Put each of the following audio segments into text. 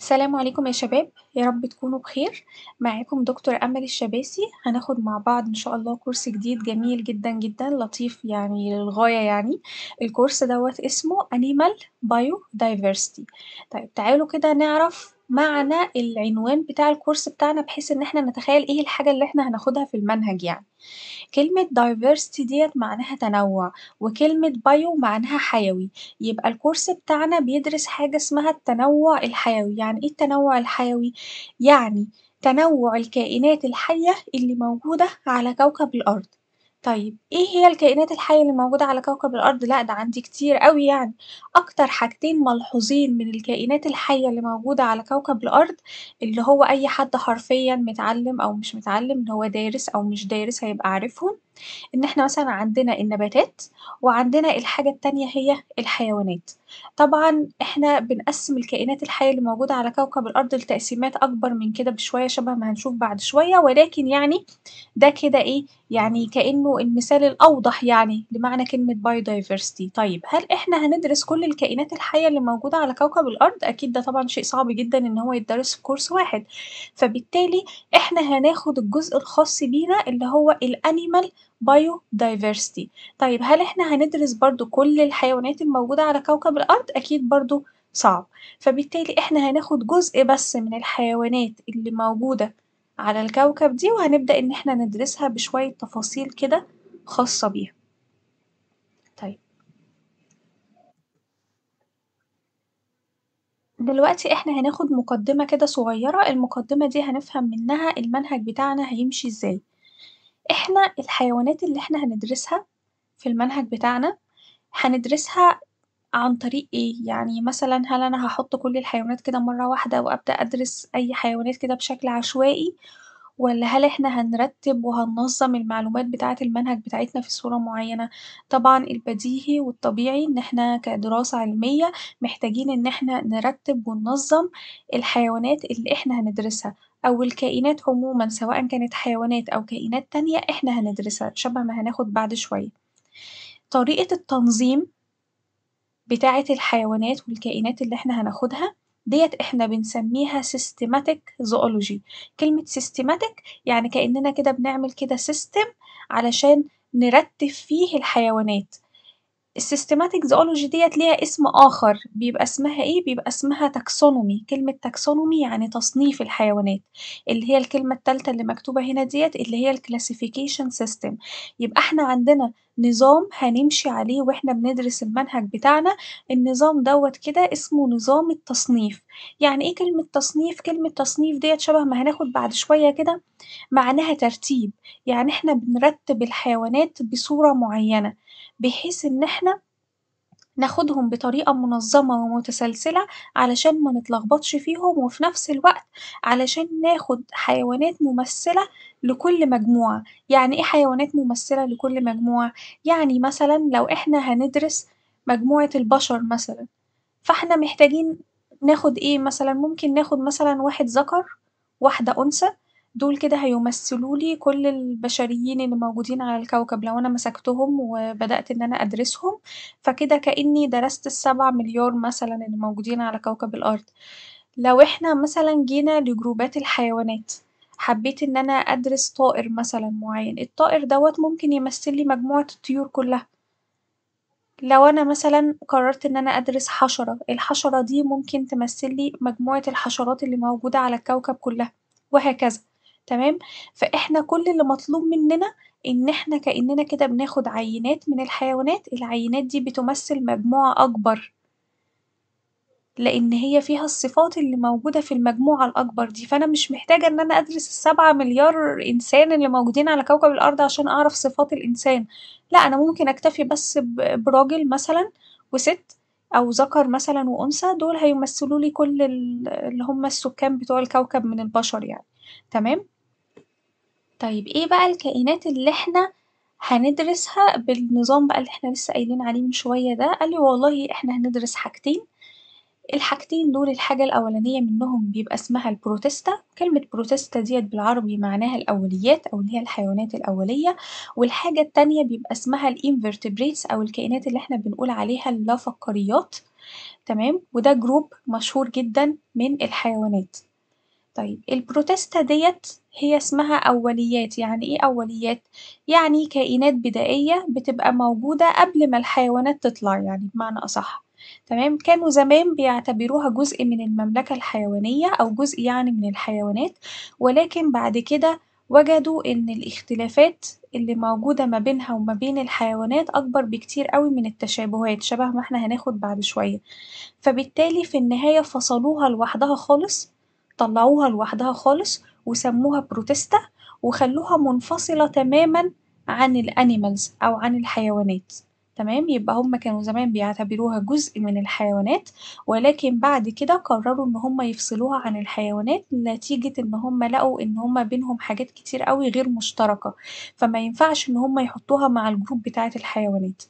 السلام عليكم يا شباب، يا رب تكونوا بخير، معاكم دكتور أمل الشباسي، هناخد مع بعض إن شاء الله كورس جديد جميل جدًا جدًا لطيف يعني للغاية يعني، الكورس دوّة اسمه Animal Biodiversity طيب تعالوا كده نعرف معنى العنوان بتاع الكورس بتاعنا بحيث إن إحنا نتخيل إيه الحاجة اللي إحنا هناخدها في المنهج يعني، كلمة diversity ديّة معناها تنوع وكلمة bio معناها حيوي، يبقى الكورس بتاعنا بيدرس حاجة اسمها التنوع الحيوي، يعني إيه التنوع الحيوي؟ يعني تنوع الكائنات الحية اللي موجودة على كوكب الأرض، طيب إيه هي الكائنات الحية اللي موجودة على كوكب الأرض؟ لأ ده عندي كتير أوي يعني، أكتر حاجتين ملحوظين من الكائنات الحية اللي موجودة على كوكب الأرض اللي هو أي حد حرفيًا متعلم أو مش متعلم اللي هو دارس أو مش دارس هيبقى عارفهم، إن إحنا مثلًا عندنا النباتات وعندنا الحاجة التانية هي الحيوانات، طبعًا إحنا بنقسم الكائنات الحية اللي موجودة على كوكب الأرض لتقسيمات أكبر من كده بشوية شبه ما هنشوف بعد شوية ولكن يعني ده كده إيه يعني كأنه المثال الأوضح يعني لمعنى كلمة biodiversity طيب هل إحنا هندرس كل الكائنات الحية اللي موجودة على كوكب الأرض؟ أكيد ده طبعًا شيء صعب جدًا إن هو يتدرس في كورس واحد، فبالتالي إحنا هناخد الجزء الخاص بينا اللي هو الanimal biodiversity طيب هل إحنا هندرس برضه كل الحيوانات الموجودة على كوكب الأرض؟ أكيد برضه صعب، فبالتالي إحنا هناخد جزء بس من الحيوانات اللي موجودة على الكوكب دي وهنبدأ إن إحنا ندرسها بشوية تفاصيل كده خاصة بيها. طيب دلوقتي إحنا هناخد مقدمة كده صغيرة المقدمة دي هنفهم منها المنهج بتاعنا هيمشي إزاي، إحنا الحيوانات اللي إحنا هندرسها في المنهج بتاعنا هندرسها عن طريق إيه؟ يعني مثلًا هل أنا هاحط كل الحيوانات كده مرة واحدة وأبدأ أدرس أي حيوانات كده بشكل عشوائي ولا هل إحنا هنرتب وهننظم المعلومات بتاعة المنهج بتاعتنا في صورة معينة؟ طبعًا البديهي والطبيعي إن إحنا كدراسة علمية محتاجين إن إحنا نرتب وننظم الحيوانات اللي إحنا هندرسها أو الكائنات عمومًا سواء كانت حيوانات أو كائنات تانية إحنا هندرسها شبه ما هناخد بعد شوية. طريقة التنظيم بتاعة الحيوانات والكائنات اللي إحنا هناخدها ديّة إحنا بنسميها systematic zoology كلمة systematic يعني كأننا كده بنعمل كده system علشان نرتب فيه الحيوانات، الsystematic zoology ديّة ليها اسم آخر بيبقى اسمها إيه؟ بيبقى اسمها taxonomy كلمة taxonomy يعني تصنيف الحيوانات اللي هي الكلمة التالتة اللي مكتوبة هنا ديّة اللي هي الclassification system يبقى إحنا عندنا نظام هنمشي عليه وإحنا بندرس المنهج بتاعنا النظام دوّة كده اسمه نظام التصنيف، يعني إيه كلمة تصنيف؟ كلمة تصنيف ديّة شبه ما هناخد بعد شوية كده معناها ترتيب، يعني إحنا بنرتب الحيوانات بصورة معينة بحيث إن إحنا ناخدهم بطريقة منظمة ومتسلسلة علشان منتلخبطش فيهم وفي نفس الوقت علشان ناخد حيوانات ممثلة لكل مجموعة، يعني إيه حيوانات ممثلة لكل مجموعة؟ يعني مثلًا لو إحنا هندرس مجموعة البشر مثلًا فإحنا محتاجين ناخد إيه مثلًا؟ ممكن ناخد مثلًا واحد ذكر واحدة أنثى دول كده هيمثلولي كل البشريين اللي موجودين على الكوكب لو أنا مسكتهم وبدأت إن أنا أدرسهم فكده كأني درست السبعة مليار مثلًا اللي موجودين على كوكب الأرض، لو إحنا مثلًا جينا لجروبات الحيوانات حبيت إن أنا أدرس طائر مثلًا معين الطائر دوّة ممكن يمثلي مجموعة الطيور كلها، لو أنا مثلًا قررت إن أنا أدرس حشرة الحشرة دي ممكن تمثلي مجموعة الحشرات اللي موجودة على الكوكب كلها وهكذا تمام، فإحنا كل اللي مطلوب مننا إن إحنا كأننا كده بناخد عينات من الحيوانات العينات دي بتمثل مجموعة أكبر لإن هي فيها الصفات اللي موجودة في المجموعة الأكبر دي فأنا مش محتاجة إن أنا أدرس السبعة مليار إنسان اللي موجودين على كوكب الأرض عشان أعرف صفات الإنسان، لأ أنا ممكن أكتفي بس ب- براجل مثلًا وست أو ذكر مثلًا وأنثى دول هيمثلولي كل ال- اللي هم السكان بتوع الكوكب من البشر يعني تمام، طيب إيه بقى الكائنات اللي إحنا هندرسها بالنظام بقى اللي إحنا لسه قايلين عليه من شوية ده؟ قالي والله إحنا هندرس حاجتين الحاجتين دول الحاجة الأولانية منهم بيبقى اسمها البروتيستا كلمة بروتيستا ديّة بالعربي معناها الأوليات أو اللي هي الحيوانات الأولية والحاجة التانية بيبقى اسمها الinvertebrates أو الكائنات اللي إحنا بنقول عليها اللافقاريات تمام وده جروب مشهور جدا من الحيوانات طيب البروتيستا ديت هي اسمها أوليات يعني إيه أوليات؟ يعني كائنات بدائية بتبقى موجودة قبل ما الحيوانات تطلع يعني بمعنى أصح تمام كانوا زمان بيعتبروها جزء من المملكة الحيوانية أو جزء يعني من الحيوانات ولكن بعد كده وجدوا إن الاختلافات اللي موجودة ما بينها وما بين الحيوانات أكبر بكتير أوي من التشابهات شبه ما احنا هناخد بعد شوية فبالتالي في النهاية فصلوها لوحدها خالص طلعوها لوحدها خالص وسموها بروتيستا وخلوها منفصلة تماما عن الأنيمالز أو عن الحيوانات تمام يبقى هما كانوا زمان بيعتبروها جزء من الحيوانات ولكن بعد كده قرروا إن هما يفصلوها عن الحيوانات نتيجة إن هما لقوا إن هما بينهم حاجات كتير أوي غير مشتركة فما ينفعش إن هما يحطوها مع الجروب بتاعة الحيوانات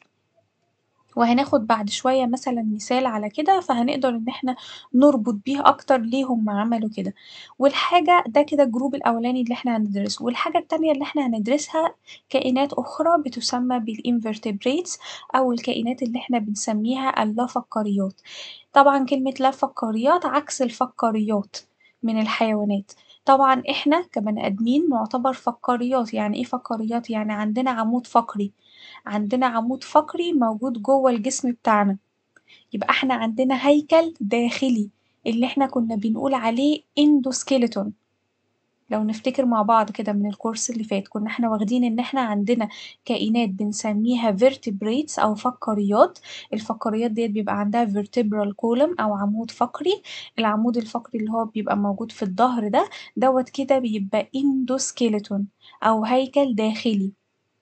وهناخد بعد شوية مثلا مثال على كده فهنقدر إن احنا نربط بيه أكتر ليه هما عملوا كده والحاجة ده كده الجروب الأولاني اللي احنا هندرسه والحاجة التانية اللي احنا هندرسها كائنات أخرى بتسمى بالإنفرتبريتس أو الكائنات اللي احنا بنسميها اللافقاريات طبعا كلمة لافقاريات عكس الفقاريات من الحيوانات طبعا احنا كبني آدمين نعتبر فقاريات يعني ايه فقاريات يعني عندنا عمود فقري عندنا عمود فقري موجود جوه الجسم بتاعنا يبقى احنا عندنا هيكل داخلي اللي احنا كنا بنقول عليه اندوسكيلتون لو نفتكر مع بعض كده من الكورس اللي فات كنا احنا واخدين ان احنا عندنا كائنات بنسميها vertebrates او فقاريات الفقاريات ديت بيبقى عندها vertebral column او عمود فقري العمود الفقري اللي هو بيبقى موجود في الظهر ده دوت كده بيبقى اندوسكيلتون او هيكل داخلي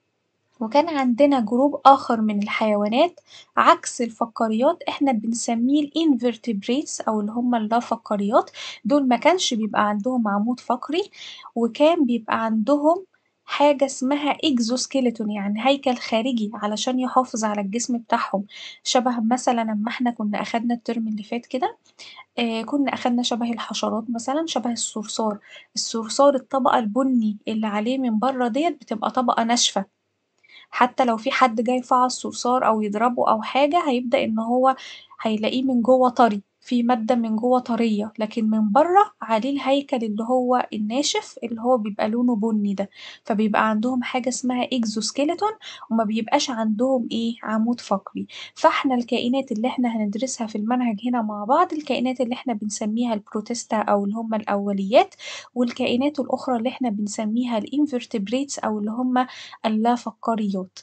وكان عندنا جروب آخر من الحيوانات عكس الفقاريات احنا بنسميه الانفرتبريتس أو اللي هما اللافقاريات دول مكانش بيبقى عندهم عمود فقري وكان بيبقى عندهم حاجة اسمها اكزوسكيلتون يعني هيكل خارجي علشان يحافظ على الجسم بتاعهم شبه مثلا لما احنا كنا أخدنا الترم اللي فات كده آه كنا أخدنا شبه الحشرات مثلا شبه الصرصار الصرصار الطبقة البني اللي عليه من بره ديت بتبقى طبقة ناشفة حتى لو في حد جاي فعص صرصار أو يضربه أو حاجة هيبدأ إن هو هيلاقيه من جوه طري في مادة من جوه طرية لكن من بره عليه الهيكل اللي هو الناشف اللي هو بيبقى لونه بني ده فبيبقى عندهم حاجة اسمها اكزوسكيلتون وما بيبقاش عندهم ايه عمود فقري فاحنا الكائنات اللي احنا هندرسها في المنهج هنا مع بعض الكائنات اللي احنا بنسميها البروتيستا أو اللي هما الأوليات والكائنات الأخرى اللي احنا بنسميها الانفرتبريتس أو اللي هما اللافقاريات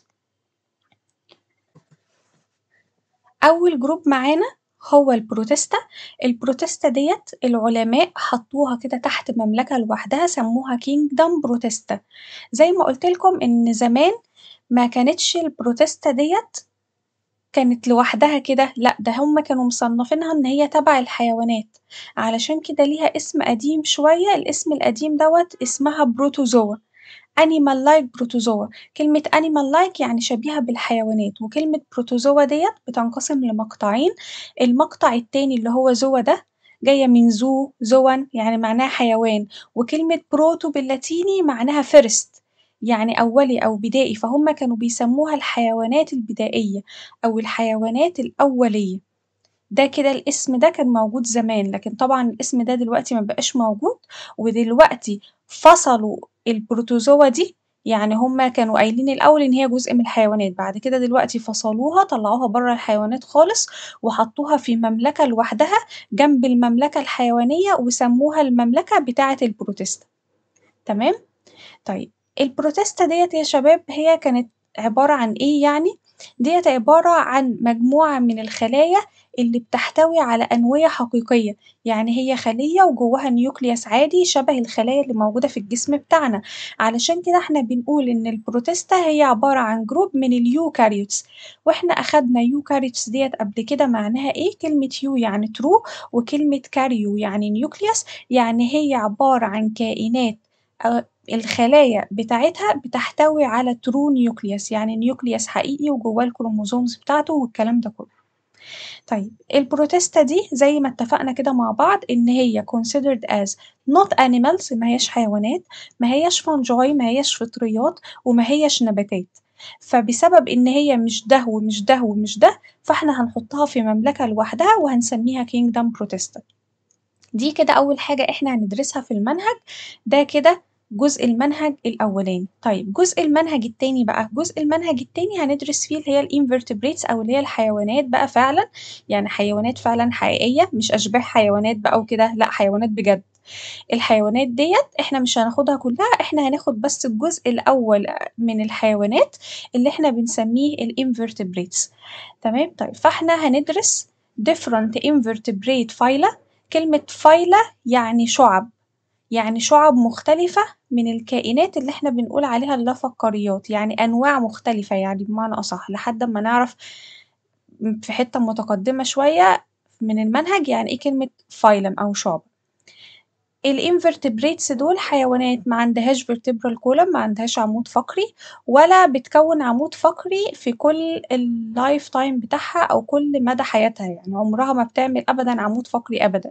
أول جروب معانا هو البروتيستا البروتيستا ديت العلماء حطوها كده تحت مملكة لوحدها سموها كينجدم بروتيستا زي ما قلتلكم إن زمان ما كانتش البروتيستا ديت كانت لوحدها كده لأ ده هما كانوا مصنفينها إن هي تبع الحيوانات علشان كده ليها اسم قديم شوية الاسم القديم دوت اسمها بروتوزوا animal like بروتوزوا كلمة animal like يعني شبيهة بالحيوانات وكلمة بروتوزوا ديت بتنقسم لمقطعين المقطع التاني اللي هو زوا ده جاية من زو زوا يعني معناها حيوان وكلمة بروتو باللاتيني معناها first يعني أولي أو بدائي فهم كانوا بيسموها الحيوانات البدائية أو الحيوانات الأولية ده كده الاسم ده كان موجود زمان لكن طبعا الاسم ده دلوقتي مبقاش موجود ودلوقتي فصلوا البروتوزوا دي يعني هما كانوا قايلين الأول إن هي جزء من الحيوانات بعد كده دلوقتي فصلوها طلعوها بره الحيوانات خالص وحطوها في مملكة لوحدها جنب المملكة الحيوانية وسموها المملكة بتاعة البروتيستا تمام طيب البروتيستا ديت يا شباب هي كانت عبارة عن إيه يعني ديت عبارة عن مجموعة من الخلايا اللي بتحتوي على أنوية حقيقية يعني هي خلية وجواها نيوكليوس عادي شبه الخلايا اللي موجودة في الجسم بتاعنا علشان كده احنا بنقول إن البروتيستا هي عبارة عن جروب من اليوكاريوتس واحنا أخدنا يوكاريوتس ديت قبل كده معناها ايه كلمة يو يعني ترو وكلمة كاريو يعني نيوكليوس يعني هي عبارة عن كائنات الخلايا بتاعتها بتحتوي على ترو نيوكليوس يعني نيوكليوس حقيقي وجواه الكروموزومز بتاعته والكلام ده كله طيب البروتيستا دي زي ما اتفقنا كده مع بعض إن هي considered as not animals ما هياش حيوانات ما هياش fungi ما هياش فطريات وما هياش نباتات فبسبب إن هي مش ده ومش ده ومش ده فإحنا هنحطها في مملكة لوحدها وهنسميها kingdom protestant دي كده أول حاجة إحنا هندرسها في المنهج ده كده جزء المنهج الأولاني طيب جزء المنهج التاني بقى جزء المنهج التاني هندرس فيه اللي هي الانفرتبريتس أو اللي هي الحيوانات بقى فعلا يعني حيوانات فعلا حقيقية مش أشباه حيوانات بقى وكده لأ حيوانات بجد الحيوانات ديت احنا مش هناخدها كلها احنا هناخد بس الجزء الأول من الحيوانات اللي احنا بنسميه الانفرتبريتس تمام طيب فاحنا هندرس different invertebrate phyla كلمة phyla يعني شعب يعني شعب مختلفة من الكائنات اللي احنا بنقول عليها اللافقاريات يعني أنواع مختلفة يعني بمعنى أصح لحد ما نعرف في حتة متقدمة شوية من المنهج يعني ايه كلمة فايلم أو شعب الانفرتبريتس دول حيوانات ما عندهاش vertebral column ما عندهاش عمود فقري ولا بتكون عمود فقري في كل اللايف تايم بتاعها أو كل مدى حياتها يعني عمرها ما بتعمل أبدا عمود فقري أبدا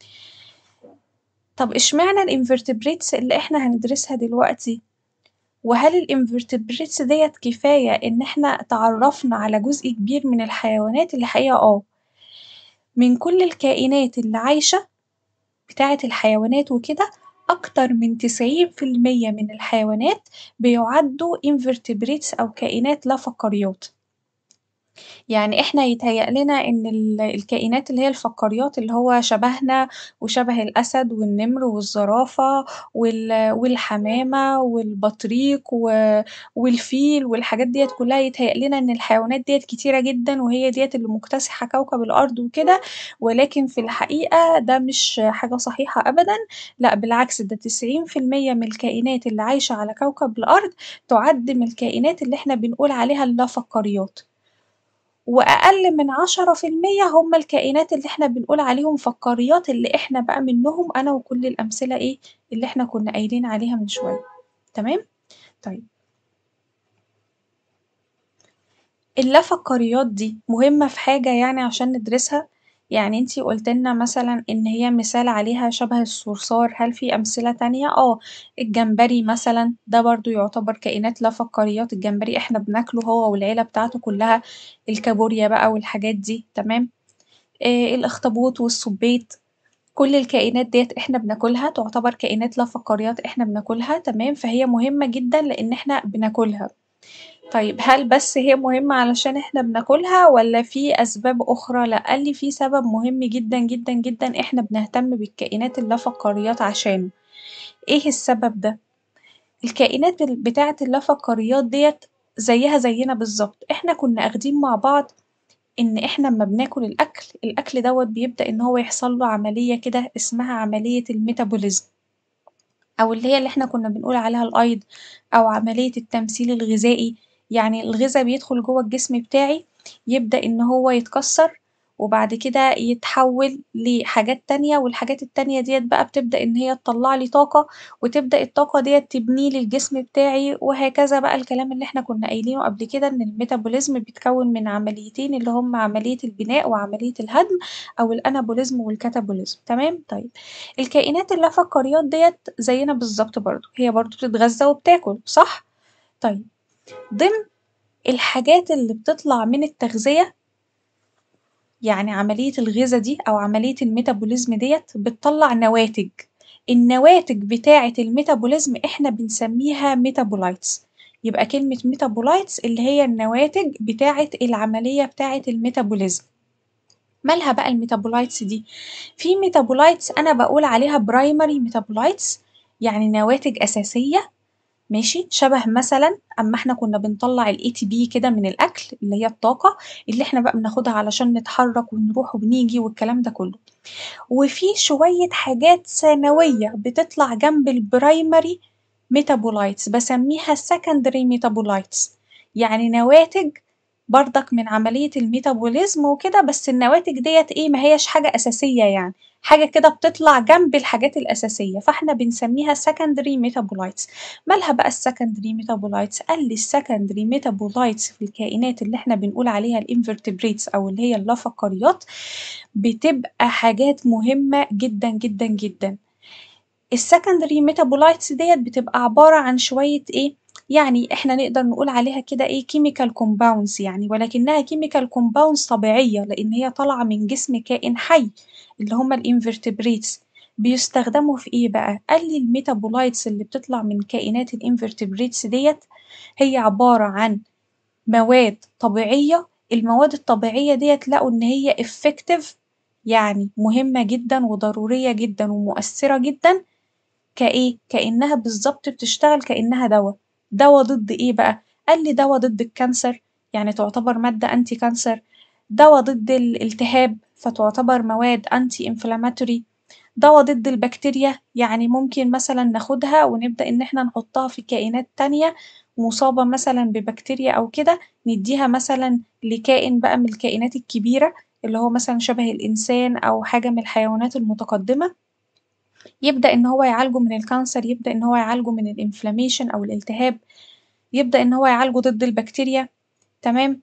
طب اشمعنى الانفرتبريتس اللي احنا هندرسها دلوقتي وهل الانفرتبريتس ديت كفاية إن احنا تعرفنا على جزء كبير من الحيوانات الحقيقة اه من كل الكائنات اللي عايشة بتاعة الحيوانات وكده أكتر من تسعين في المية من الحيوانات بيعدوا invertebrates أو كائنات لا فقاريات يعني احنا يتهيأ لنا إن ال- الكائنات اللي هي الفقاريات اللي هو شبهنا وشبه الأسد والنمر والزرافة وال- والحمامة والبطريق و- والفيل والحاجات ديت كلها يتهيأ لنا إن الحيوانات ديت كتيرة جدا وهي ديت اللي مكتسحة كوكب الأرض وكده ولكن في الحقيقة ده مش حاجة صحيحة أبدا لأ بالعكس ده تسعين في المية من الكائنات اللي عايشة على كوكب الأرض تعد من الكائنات اللي احنا بنقول عليها اللافقاريات وأقل من عشرة في المية هم الكائنات اللي احنا بنقول عليهم فقاريات اللي احنا بقى منهم أنا وكل الأمثلة ايه اللي احنا كنا قايلين عليها من شوية تمام؟ طيب اللافقاريات دي مهمة في حاجة يعني عشان ندرسها؟ يعني انتي قلتلنا مثلا إن هي مثال عليها شبه الصرصار هل في أمثلة تانية؟ اه الجمبري مثلا ده برضه يعتبر كائنات لافقاريات الجمبري احنا بناكله هو والعيلة بتاعته كلها الكابوريا بقى والحاجات دي تمام؟ آه الأخطبوط والسبيط كل الكائنات ديت احنا بناكلها تعتبر كائنات لافقاريات احنا بناكلها تمام فهي مهمة جدا لأن احنا بناكلها طيب هل بس هي مهمة علشان احنا بناكلها ولا في أسباب أخرى؟ لأ قالي في سبب مهم جدا جدا جدا احنا بنهتم بالكائنات اللافقاريات عشانه ايه السبب ده؟ الكائنات ال- بتاعة اللافقاريات ديت زيها زينا بالظبط احنا كنا اخدين مع بعض إن إحنا أما بناكل الأكل الأكل دوت بيبدأ إن هو يحصله عملية كده اسمها عملية الميتابوليزم أو اللي هي اللي إحنا كنا بنقول عليها الأيض أو عملية التمثيل الغذائي يعني الغذا بيدخل جوه الجسم بتاعي يبدأ إن هو يتكسر وبعد كده يتحول لحاجات تانية والحاجات التانية ديت بقى بتبدأ إن هي تطلعلي طاقة وتبدأ الطاقة ديت تبنيلي الجسم بتاعي وهكذا بقى الكلام اللي احنا كنا قايلينه قبل كده إن الميتابوليزم بيتكون من عمليتين اللي هما عملية البناء وعملية الهدم أو الأنابوليزم والكاتابوليزم تمام طيب الكائنات اللافقاريات ديت زينا بالظبط برضه هي برضه بتتغذى وبتاكل صح؟ طيب ضمن الحاجات اللي بتطلع من التغذية يعني عملية الغذا دي أو عملية الميتابوليزم ديت بتطلع نواتج النواتج بتاعة الميتابوليزم احنا بنسميها ميتابولايتس يبقى كلمة ميتابولايتس اللي هي النواتج بتاعة العملية بتاعة الميتابوليزم مالها بقى الميتابولايتس دي؟ في ميتابولايتس أنا بقول عليها برايمري ميتابولايتس يعني نواتج أساسية ماشي شبه مثلا أما احنا كنا بنطلع ال ATP كده من الأكل اللي هي الطاقة اللي احنا بقى بناخدها علشان نتحرك ونروح وبنيجي والكلام ده كله وفي شوية حاجات ثانوية بتطلع جنب البرايمري ميتابولايتس بسميها secondary ميتابولايتس يعني نواتج برضك من عملية الميتابوليزم وكده بس النواتج ديت ايه ما هيش حاجة أساسية يعني حاجة كده بتطلع جنب الحاجات الأساسية فاحنا بنسميها secondary metabolites مالها بقى السكندري ميتابولايتس قال لي السكندري ميتابولايتس في الكائنات اللي احنا بنقول عليها الانفرتبريتس أو اللي هي اللافقاريات بتبقى حاجات مهمة جدا جدا جدا السكندري ميتابولايتس ديت بتبقى عبارة عن شوية ايه يعني إحنا نقدر نقول عليها كده إيه chemical compounds يعني ولكنها chemical compounds طبيعية لإن هي طالعة من جسم كائن حي اللي هما الانفرتبريتس بيستخدموا في إيه بقى؟ قال لي الميتابولايتس اللي بتطلع من كائنات الانفرتبريتس ديت هي عبارة عن مواد طبيعية المواد الطبيعية ديت لقوا إن هي effective يعني مهمة جدا وضرورية جدا ومؤثرة جدا كإيه؟ كإنها بالظبط بتشتغل كإنها دوا، دوا ضد إيه بقى؟ قال لي دوا ضد الكانسر يعني تعتبر مادة أنتي كانسر، دوا ضد الالتهاب فتعتبر مواد أنتي انفلاماتوري، دوا ضد البكتيريا يعني ممكن مثلا ناخدها ونبدأ إن احنا نحطها في كائنات تانية مصابة مثلا ببكتيريا أو كده نديها مثلا لكائن بقى من الكائنات الكبيرة اللي هو مثلا شبه الإنسان أو حاجة من الحيوانات المتقدمة يبدأ إن هو يعالجه من الكانسر يبدأ إن هو يعالجه من الانفلاميشن أو الالتهاب يبدأ إن هو يعالجه ضد البكتيريا تمام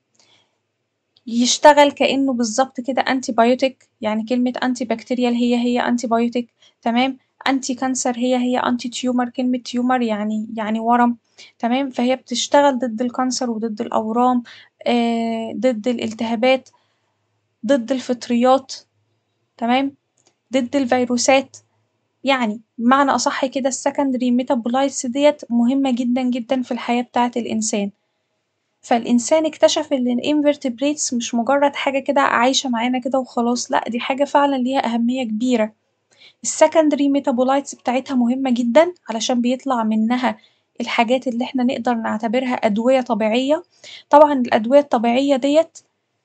يشتغل كأنه بالظبط كده أنتي بايوتيك يعني كلمة أنتي بكتيريال هي هي أنتي بايوتيك تمام أنتي كانسر هي هي أنتي تيومر كلمة تيومر يعني يعني ورم تمام فهي بتشتغل ضد الكانسر وضد الأورام آه ضد الالتهابات ضد الفطريات تمام ضد الفيروسات يعني بمعنى أصح كده السكندري ميتابولايتس ديت مهمة جدا جدا في الحياة بتاعة الإنسان فالإنسان اكتشف إن الانفرتبريتس مش مجرد حاجة كده عايشة معانا كده وخلاص لأ دي حاجة فعلا ليها أهمية كبيرة السكندري ميتابولايتس بتاعتها مهمة جدا علشان بيطلع منها الحاجات اللي احنا نقدر نعتبرها أدوية طبيعية طبعا الأدوية الطبيعية ديت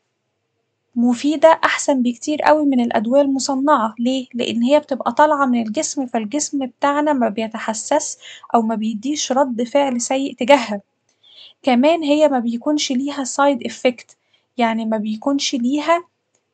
مفيدة أحسن بكتير أوي من الأدوية المصنعة ليه؟ لإن هي بتبقى طالعة من الجسم فالجسم بتاعنا ما بيتحسسش أو ما بيديش رد فعل سيء تجاهها، كمان هي ما بيكونش ليها سايد إفكت يعني ما بيكونش ليها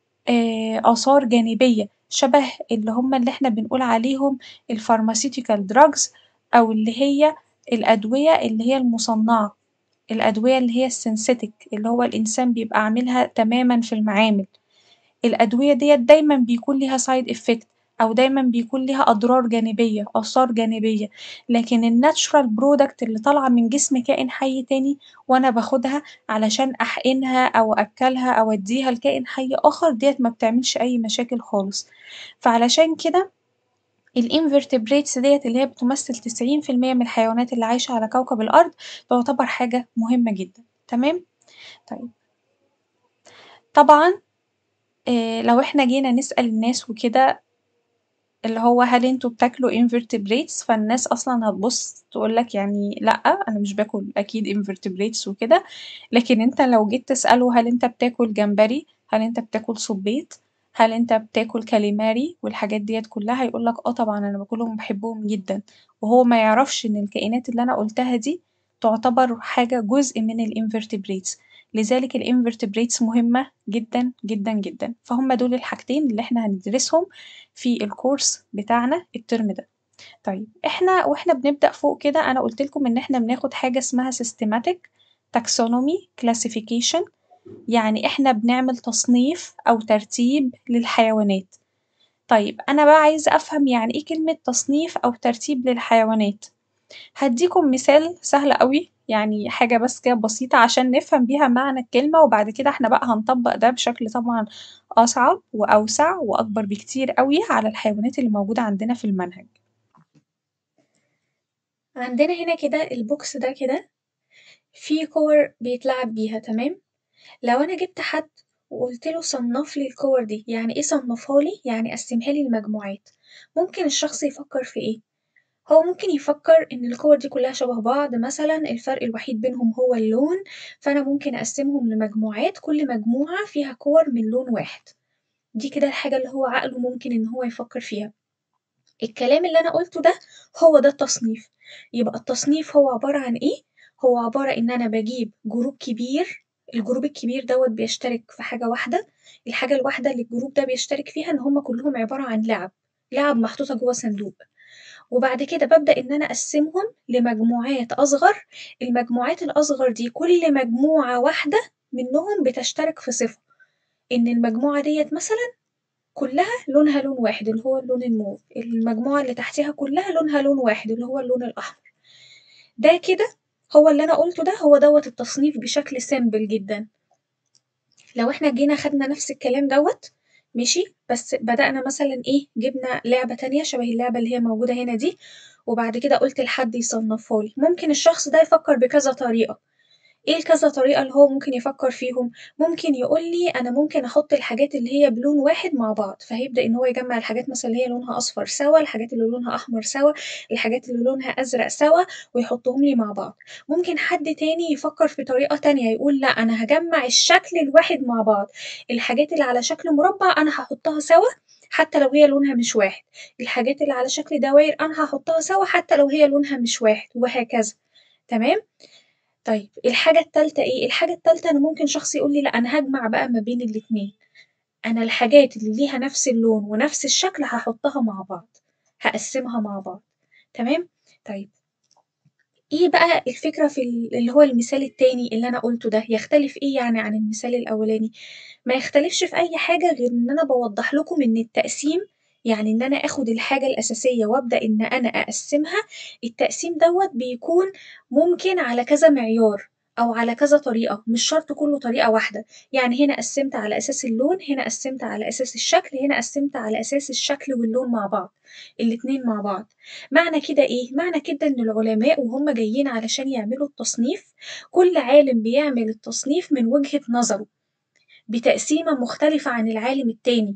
آثار جانبية شبه اللي هما اللي احنا بنقول عليهم الفارماسيتيكال دراجز أو اللي هي الأدوية اللي هي المصنعة الأدوية اللي هي السينثيتك اللي هو الإنسان بيبقى عاملها تماما في المعامل، الأدوية ديت دايما بيكون ليها سايد إفكت أو دايما بيكون ليها أضرار جانبية آثار جانبية، لكن الناتشورال برودكت اللي طالعة من جسم كائن حي تاني وأنا باخدها علشان أحقنها أو أأكلها أو أديها لكائن حي آخر ديت مبتعملش أي مشاكل خالص، فعلشان كده الانفرتبريتس ديت اللي هي بتمثل تسعين في المية من الحيوانات اللي عايشة على كوكب الأرض تعتبر حاجة مهمة جدا تمام طيب طبعا لو احنا جينا نسأل الناس وكده اللي هو هل انتوا بتاكلوا انفرتبريتس فالناس أصلا هتبص تقولك يعني لأ أنا مش باكل أكيد انفرتبريتس وكده لكن انت لو جيت تسأله هل انت بتاكل جمبري هل انت بتاكل صبيط هل انت بتاكل كاليماري والحاجات ديت كلها هيقولك اه طبعا أنا باكلهم وبحبهم جدا وهو ميعرفش إن الكائنات اللي أنا قولتها دي تعتبر حاجة جزء من الانفرتبريتس لذلك الانفرتبريتس مهمة جدا جدا جدا فهم دول الحاجتين اللي احنا هندرسهم في الكورس بتاعنا الترم ده طيب احنا واحنا بنبدأ فوق كده أنا قولتلكم إن احنا بناخد حاجة اسمها systematic taxonomy classification يعني احنا بنعمل تصنيف أو ترتيب للحيوانات طيب أنا بقى عايزة أفهم يعني ايه كلمة تصنيف أو ترتيب للحيوانات هديكم مثال سهل أوي يعني حاجة بس كده بسيطة عشان نفهم بيها معنى الكلمة وبعد كده احنا بقى هنطبق ده بشكل طبعا أصعب وأوسع وأكبر بكتير أوي على الحيوانات اللي موجودة عندنا في المنهج، عندنا هنا كده البوكس ده كده فيه كور بيتلعب بيها تمام لو أنا جبت حد وقولتله صنفلي الكور دي يعني ايه صنفهالي يعني قسمهالي لمجموعات ممكن الشخص يفكر في ايه؟ هو ممكن يفكر إن الكور دي كلها شبه بعض مثلا الفرق الوحيد بينهم هو اللون فأنا ممكن أقسمهم لمجموعات كل مجموعة فيها كور من لون واحد دي كده الحاجة اللي هو عقله ممكن إن هو يفكر فيها الكلام اللي أنا قولته ده هو ده التصنيف يبقى التصنيف هو عبارة عن إيه؟ هو عبارة إن أنا بجيب جروب كبير الجروب الكبير دوت بيشترك في حاجة واحدة الحاجة الواحدة اللي الجروب ده بيشترك فيها إن هما كلهم عبارة عن لعب لعب محطوطة جوه صندوق وبعد كده ببدأ إن أنا أقسمهم لمجموعات أصغر المجموعات الأصغر دي كل مجموعة واحدة منهم بتشترك في صفة إن المجموعة ديت مثلا كلها لونها لون واحد اللي هو اللون الموف المجموعة اللي تحتيها كلها لونها لون واحد اللي هو اللون الأحمر ده كده هو اللي أنا قلته ده هو دوت التصنيف بشكل سيمبل جدا لو احنا جينا خدنا نفس الكلام دوت ماشي بس بدأنا مثلا ايه جبنا لعبة تانية شبه اللعبة اللي هي موجودة هنا دي وبعد كده قلت لحد يصنفها لي ممكن الشخص ده يفكر بكذا طريقة ايه الكذا طريقة اللي هو ممكن يفكر فيهم ممكن يقول لي انا ممكن احط الحاجات اللي هي بلون واحد مع بعض فهيبدأ ان هو يجمع الحاجات مثلا اللي هي لونها اصفر سوا الحاجات اللي لونها احمر سوا الحاجات اللي لونها ازرق سوا ويحطهم لي مع بعض ممكن حد تاني يفكر في طريقة تانية يقول لا انا هجمع الشكل الواحد مع بعض الحاجات اللي على شكل مربع انا هحطها سوا حتى لو هي لونها مش واحد الحاجات اللي على شكل دواير انا هحطها سوا حتى لو هي لونها مش واحد وهكذا تمام طيب الحاجة التالتة ايه الحاجة التالتة انا ممكن شخص يقول لي لا انا هجمع بقى ما بين الاتنين انا الحاجات اللي ليها نفس اللون ونفس الشكل هحطها مع بعض هقسمها مع بعض تمام طيب ايه بقى الفكرة في ال- اللي هو المثال التاني اللي انا قلته ده يختلف ايه يعني عن المثال الاولاني ما يختلفش في اي حاجة غير ان انا بوضح لكم ان التقسيم يعني ان انا اخد الحاجة الاساسية وابدأ ان انا اقسمها التقسيم دوت بيكون ممكن على كذا معيار او على كذا طريقة مش شرط كله طريقة واحدة يعني هنا قسمت على اساس اللون هنا قسمت على اساس الشكل هنا قسمت على اساس الشكل واللون مع بعض الاتنين مع بعض معنى كده ايه معنى كده ان العلماء وهم جايين علشان يعملوا التصنيف كل عالم بيعمل التصنيف من وجهة نظره بتقسيمة مختلفة عن العالم التاني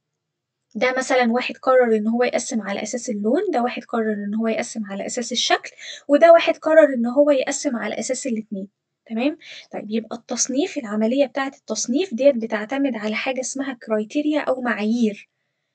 ده مثلا واحد قرر ان هو يقسم على اساس اللون ده واحد قرر ان هو يقسم على اساس الشكل وده واحد قرر ان هو يقسم على اساس الاتنين تمام طيب يبقى التصنيف العملية بتاعة التصنيف ديت بتعتمد على حاجة اسمها كرايتيريا او معايير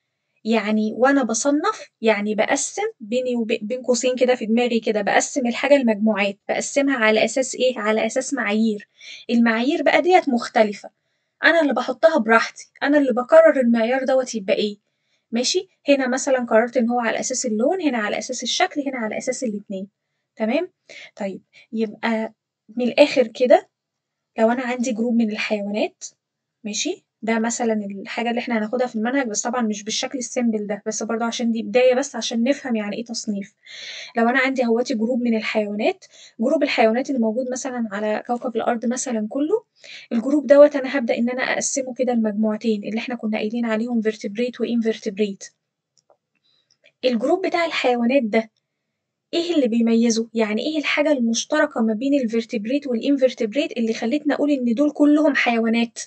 يعني وانا بصنف يعني بقسم بيني وبين قوسين كده في دماغي كده بقسم الحاجة لمجموعات بقسمها على اساس ايه على اساس معايير المعايير بقى ديت مختلفة انا اللي بحطها براحتي انا اللي بقرر المعيار دوت يبقى ايه ماشي هنا مثلا قررت ان هو على اساس اللون هنا على اساس الشكل هنا على اساس الاتنين تمام طيب يبقى من الاخر كده لو انا عندي جروب من الحيوانات ماشي ده مثلا الحاجة اللي احنا هناخدها في المنهج بس طبعا مش بالشكل السيمبل ده بس برضه عشان دي بداية بس عشان نفهم يعني ايه تصنيف لو انا عندي هواتي جروب من الحيوانات جروب الحيوانات اللي موجود مثلا على كوكب الارض مثلا كله الجروب دوت انا هبدأ ان انا اقسمه كده لمجموعتين اللي احنا كنا قايلين عليهم vertebrate وانفرتبريت الجروب بتاع الحيوانات ده ايه اللي بيميزه يعني ايه الحاجة المشتركة ما بين الفرتبريت والانفرتبريت اللي خلتنا اقول ان دول كلهم حيوانات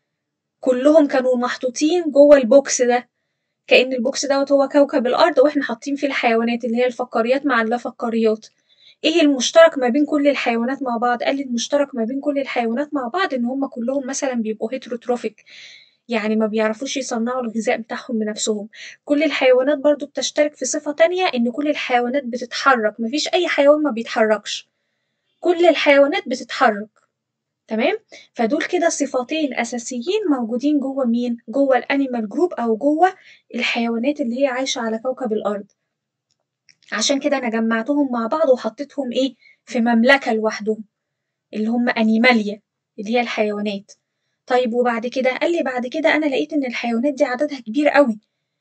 كلهم كانوا محطوطين جوه البوكس ده كأن البوكس دوت هو كوكب الأرض واحنا حاطين فيه الحيوانات اللي هي الفقاريات مع اللافقاريات ايه المشترك ما بين كل الحيوانات مع بعض قال لي المشترك ما بين كل الحيوانات مع بعض ان هم كلهم مثلا بيبقوا هيتروتروفيك يعني ما بيعرفوش يصنعوا الغذاء بتاعهم بنفسهم كل الحيوانات برضو بتشترك في صفة تانية ان كل الحيوانات بتتحرك مفيش اي حيوان ما بيتحركش كل الحيوانات بتتحرك تمام فدول كده صفتين اساسيين موجودين جوه مين جوه الانيمال جروب او جوه الحيوانات اللي هي عايشه على كوكب الارض عشان كده انا جمعتهم مع بعض وحطيتهم ايه في مملكه لوحدهم اللي هم انيماليا اللي هي الحيوانات طيب وبعد كده قال لي بعد كده انا لقيت ان الحيوانات دي عددها كبير قوي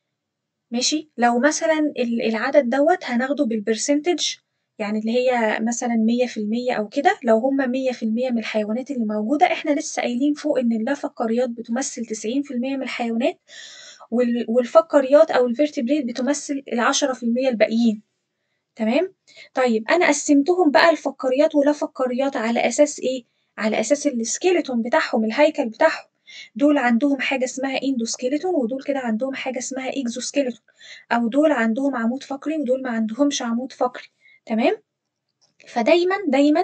ماشي لو مثلا ال- العدد دوت هناخده بالبرسنتج يعني اللي هي مثلا مية في المية أو كده لو هما مية في المية من الحيوانات اللي موجودة احنا لسه قايلين فوق إن اللافقاريات بتمثل تسعين في المية من الحيوانات وال- والفقاريات أو الفيرتبريت بتمثل العشرة في المية الباقيين تمام طيب أنا قسمتهم بقى الفقاريات ولا فقاريات على أساس إيه؟ على أساس السكيلتون بتاعهم الهيكل بتاعهم دول عندهم حاجة اسمها اندوسكيلتون ودول كده عندهم حاجة اسمها اكزوسكيلتون أو دول عندهم عمود فقري ودول ما عندهمش عمود فقري تمام فدايما دايما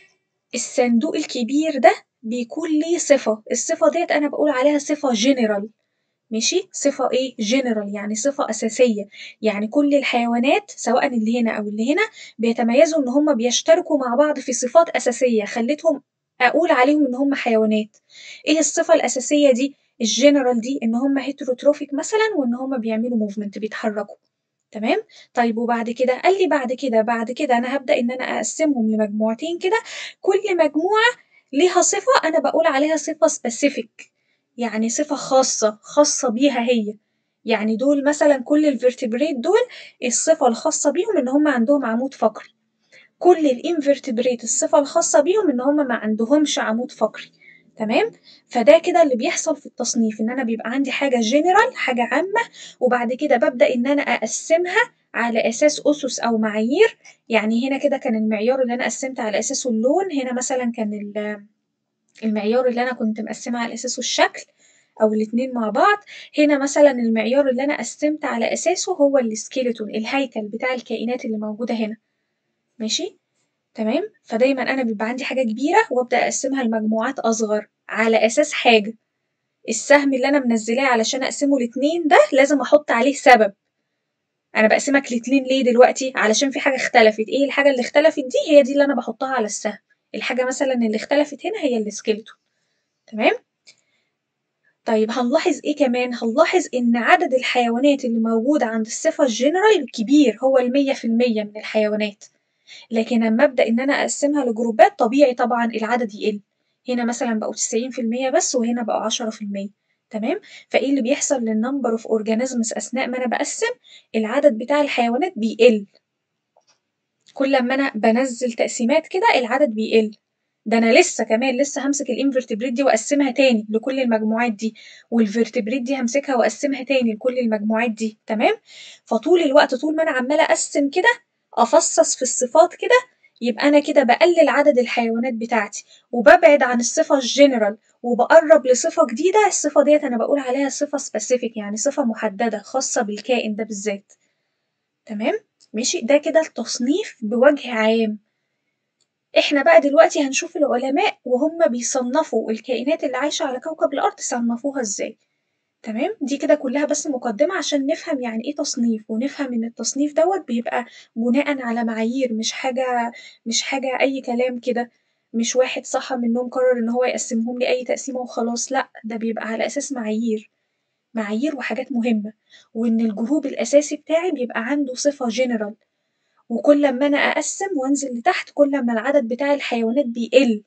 الصندوق الكبير ده بيكون ليه صفة الصفة ديت أنا بقول عليها صفة جنرال ماشي صفة ايه جنرال يعني صفة أساسية يعني كل الحيوانات سواء اللي هنا أو اللي هنا بيتميزوا إن هم بيشتركوا مع بعض في صفات أساسية خلتهم أقول عليهم إن هم حيوانات ايه الصفة الأساسية دي الجنرال دي إن هم هيتروتروفيك مثلا وإن هم بيعملوا موفمنت بيتحركوا تمام طيب وبعد كده قال لي بعد كده بعد كده انا هبدا ان انا اقسمهم لمجموعتين كده كل مجموعه ليها صفه انا بقول عليها صفه سبيسيفيك يعني صفه خاصه خاصه بيها هي يعني دول مثلا كل الفرتبريت دول الصفه الخاصه بيهم ان هم عندهم عمود فقري كل الانفرتبريت الصفة الخاصة بيهم إن هما ما عندهمش عمود فقري تمام فده كده اللي بيحصل في التصنيف إن أنا بيبقى عندي حاجة جنرال حاجة عامة وبعد كده ببدأ إن أنا أقسمها على أساس أسس أو معايير يعني هنا كده كان المعيار اللي أنا قسمت على أساسه اللون هنا مثلا كان ال- المعيار اللي أنا كنت مقسمة على أساسه الشكل أو الاتنين مع بعض هنا مثلا المعيار اللي أنا قسمت على أساسه هو السكيلتون الهيكل بتاع الكائنات اللي موجودة هنا ماشي تمام فدايما أنا بيبقى عندي حاجة كبيرة وأبدأ أقسمها لمجموعات أصغر على أساس حاجة السهم اللي أنا منزلاه علشان أقسمه لاتنين ده لازم أحط عليه سبب أنا بقسمك لاتنين ليه دلوقتي علشان في حاجة اختلفت إيه الحاجة اللي اختلفت دي هي دي اللي أنا بحطها على السهم الحاجة مثلا اللي اختلفت هنا هي السكيلتون تمام طيب هنلاحظ ايه كمان؟ هنلاحظ ان عدد الحيوانات اللي موجودة عند الصفة الجنرال كبير هو المية في المية من الحيوانات لكن لما ابدأ ان انا اقسمها لجروبات طبيعي طبعا العدد يقل هنا مثلا بقوا تسعين في المية بس وهنا بقوا عشرة في المية تمام فايه اللي بيحصل للنمبر اوف اورجانيزمز اثناء ما انا بقسم العدد بتاع الحيوانات بيقل كل ما انا بنزل تقسيمات كده العدد بيقل ده انا لسه كمان لسه همسك الانفرتبريت دي واقسمها تاني لكل المجموعات دي والفرتبريت دي همسكها واقسمها تاني لكل المجموعات دي تمام فطول الوقت طول ما انا عماله اقسم كده افصص في الصفات كده يبقى انا كده بقلل عدد الحيوانات بتاعتي وببعد عن الصفه الجنرال وبقرب لصفه جديده الصفه ديت انا بقول عليها صفه سبيسيفيك يعني صفه محدده خاصه بالكائن ده بالذات تمام ماشي ده كده التصنيف بوجه عام احنا بقى دلوقتي هنشوف العلماء وهم بيصنفوا الكائنات اللي عايشة على كوكب الأرض صنفوها ازاي تمام دي كده كلها بس مقدمة عشان نفهم يعني ايه تصنيف ونفهم ان التصنيف دوت بيبقى بناء على معايير مش حاجة مش حاجة أي كلام كده مش واحد صحى من النوم قرر ان هو يقسمهم لي أي تقسيمة وخلاص لأ ده بيبقى على أساس معايير معايير وحاجات مهمة وإن الجروب الأساسي بتاعي بيبقى عنده صفة جنرال وكل ما أنا أقسم وأنزل لتحت كل ما العدد بتاع الحيوانات بيقل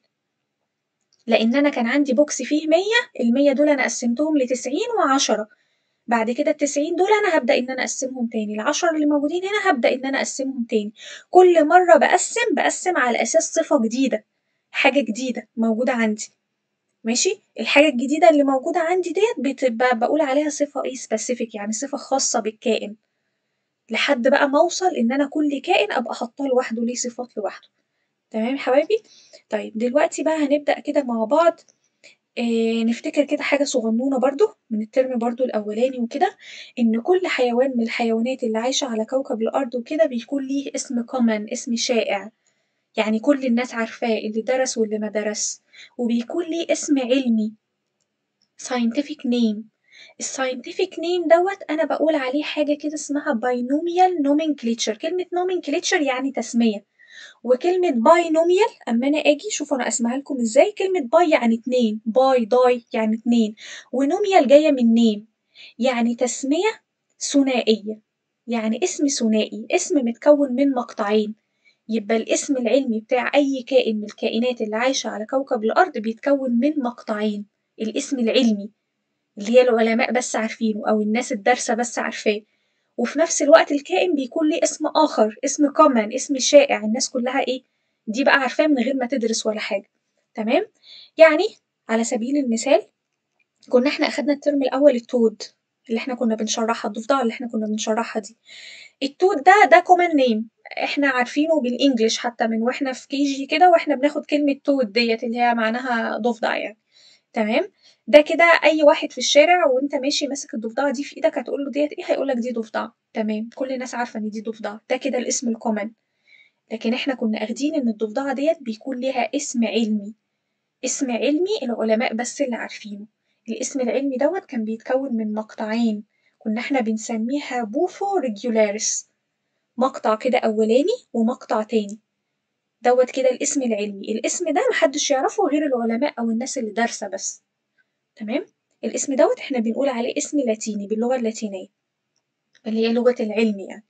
لأن أنا كان عندي بوكس فيه مية المية دول أنا قسمتهم لتسعين وعشرة بعد كده التسعين دول أنا هبدأ إن أنا أقسمهم تاني العشرة اللي موجودين هنا هبدأ إن أنا أقسمهم تاني كل مرة بقسم بقسم على أساس صفة جديدة حاجة جديدة موجودة عندي ماشي الحاجة الجديدة اللي موجودة عندي ديت بتبقى بقول عليها صفة ايه سبيسيفيك يعني صفة خاصة بالكائن لحد بقى ما اوصل ان انا كل كائن ابقى حاطاه لوحده ليه صفات لوحده تمام يا حبايبي طيب دلوقتي بقى هنبدأ كده مع بعض آه نفتكر كده حاجة صغنونة برضو من الترم برضو الأولاني وكده إن كل حيوان من الحيوانات اللي عايشة على كوكب الأرض وكده بيكون ليه اسم common اسم شائع يعني كل الناس عارفاه اللي درس واللي ما درس وبيكون ليه اسم علمي scientific name الساينتفك نيم دوت انا بقول عليه حاجه كده اسمها باينوميال nomenclature كلمه nomenclature يعني تسميه وكلمه باينوميال اما انا اجي شوفوا انا اسمها لكم ازاي كلمه باي يعني اتنين باي داي يعني اتنين ونوميال جايه من نيم يعني تسميه ثنائيه يعني اسم ثنائي اسم متكون من مقطعين يبقى الاسم العلمي بتاع أي كائن من الكائنات اللي عايشة على كوكب الأرض بيتكون من مقطعين الاسم العلمي اللي هي العلماء بس عارفينه أو الناس الدارسة بس عارفاه وفي نفس الوقت الكائن بيكون ليه اسم آخر اسم كومن اسم شائع الناس كلها إيه دي بقى عارفاه من غير ما تدرس ولا حاجة تمام يعني على سبيل المثال كنا احنا أخدنا الترم الأول التود اللي احنا كنا بنشرحها الضفدعة اللي احنا كنا بنشرحها دي التود ده ده كومن نيم احنا عارفينه بالانجلش حتى من واحنا في كي جي كده واحنا بناخد كلمة تود ديت اللي هي معناها ضفدع يعني تمام ده كده اي واحد في الشارع وانت ماشي ماسك الضفدعة دي في ايدك هتقول له ديت ايه هيقول لك دي ضفدعة تمام كل الناس عارفة ان دي ضفدعة ده كده الاسم الكومن لكن احنا كنا اخدين ان الضفدعة ديت بيكون ليها اسم علمي اسم علمي العلماء بس اللي عارفينه الاسم العلمي دوت كان بيتكون من مقطعين كنا احنا بنسميها بوفو ريجولاريس مقطع كده أولاني ومقطع تاني دوت كده الاسم العلمي الاسم ده محدش يعرفه غير العلماء أو الناس اللي دارسة بس تمام الاسم دوت احنا بنقول عليه اسم لاتيني باللغة اللاتينية اللي هي لغة العلم يعني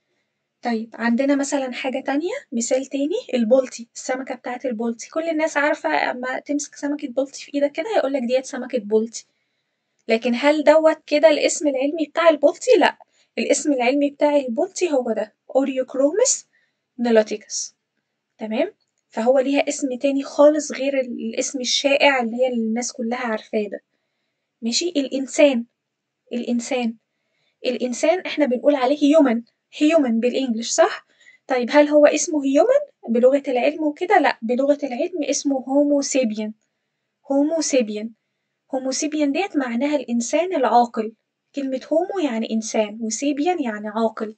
طيب عندنا مثلا حاجة تانية مثال تاني البولتي السمكة بتاعت البولتي كل الناس عارفة أما تمسك سمكة بولتي في إيدك كده يقولك ديت سمكة بولتي لكن هل دوت كده الاسم العلمي بتاع البولتي؟ لأ الاسم العلمي بتاع البولتي هو ده أوريوكرومس نيلوتيكس تمام فهو ليها اسم تاني خالص غير الاسم الشائع اللي هي الناس كلها عارفاه ده ماشي الإنسان الإنسان الإنسان إحنا بنقول عليه human human بالإنجلش صح؟ طيب هل هو اسمه human بلغة العلم وكده؟ لأ بلغة العلم اسمه homo sapien homo sapien homo sapien ديت معناها الإنسان العاقل كلمة homo يعني إنسان وسيبيان يعني عاقل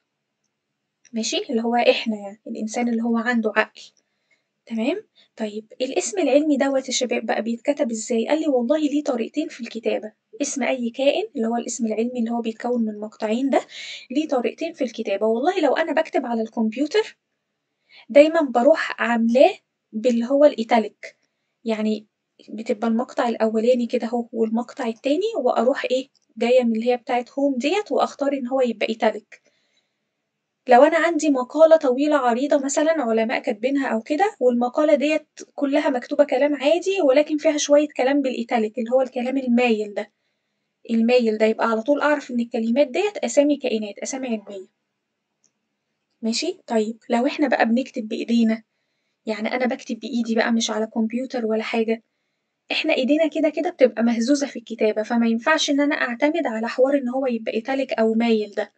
ماشي اللي هو إحنا يعني الإنسان اللي هو عنده عقل تمام طيب الاسم العلمي دوت يا شباب بقى بيتكتب ازاي قال لي والله ليه طريقتين في الكتابة اسم أي كائن اللي هو الاسم العلمي اللي هو بيتكون من مقطعين ده ليه طريقتين في الكتابة والله لو أنا بكتب على الكمبيوتر دايما بروح عاملاه باللي هو الإيتاليك يعني بتبقى المقطع الأولاني كده اهو والمقطع التاني وأروح إيه جاية من اللي هي بتاعت هوم ديت وأختار إن هو يبقى إيتاليك لو أنا عندي مقالة طويلة عريضة مثلا علماء كاتبينها أو كده والمقالة ديت كلها مكتوبة كلام عادي ولكن فيها شوية كلام بالإيتاليك اللي هو الكلام المايل ده المايل ده يبقى على طول أعرف إن الكلمات ديت أسامي كائنات أسامي علمية ماشي طيب لو إحنا بقى بنكتب بإيدينا يعني أنا بكتب بإيدي بقى مش على كمبيوتر ولا حاجة إحنا إيدينا كده كده بتبقى مهزوزة في الكتابة فما ينفعش إن أنا أعتمد على حوار إن هو يبقى إيتاليك أو مايل ده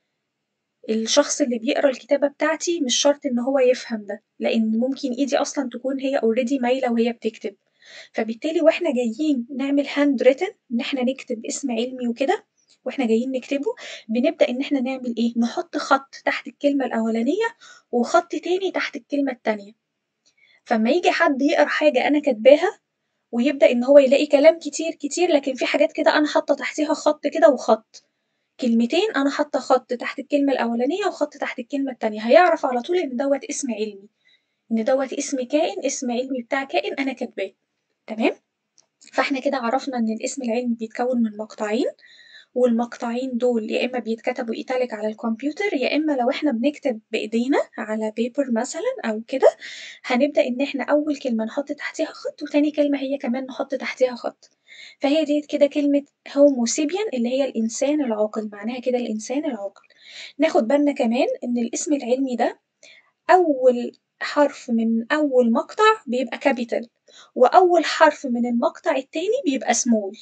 الشخص اللي بيقرا الكتابة بتاعتي مش شرط إن هو يفهم ده لأن ممكن إيدي أصلا تكون هي اوريدي مايلة وهي بتكتب فبالتالي واحنا جايين نعمل هاند ريتن إن احنا نكتب اسم علمي وكده واحنا جايين نكتبه بنبدأ إن احنا نعمل إيه؟ نحط خط تحت الكلمة الأولانية وخط تاني تحت الكلمة التانية فما يجي حد يقرا حاجة أنا كاتباها ويبدأ إن هو يلاقي كلام كتير كتير لكن في حاجات كده أنا حاطة تحتيها خط كده وخط كلمتين أنا حاطة خط تحت الكلمة الأولانية وخط تحت الكلمة التانية هيعرف على طول إن دوت اسم علمي إن دوت اسم كائن اسم علمي بتاع كائن أنا كاتباه تمام فاحنا كده عرفنا إن الاسم العلمي بيتكون من مقطعين والمقطعين دول يا إما بيتكتبوا إيتاليك على الكمبيوتر يا إما لو إحنا بنكتب بإيدينا على بيبر مثلا أو كده هنبدأ إن إحنا أول كلمة نحط تحتيها خط وتاني كلمة هي كمان نحط تحتيها خط فهي ديت كده كلمة هومو سيبيان اللي هي الإنسان العاقل معناها كده الإنسان العاقل ناخد بالنا كمان إن الاسم العلمي ده أول حرف من أول مقطع بيبقى كابيتال وأول حرف من المقطع التاني بيبقى سمول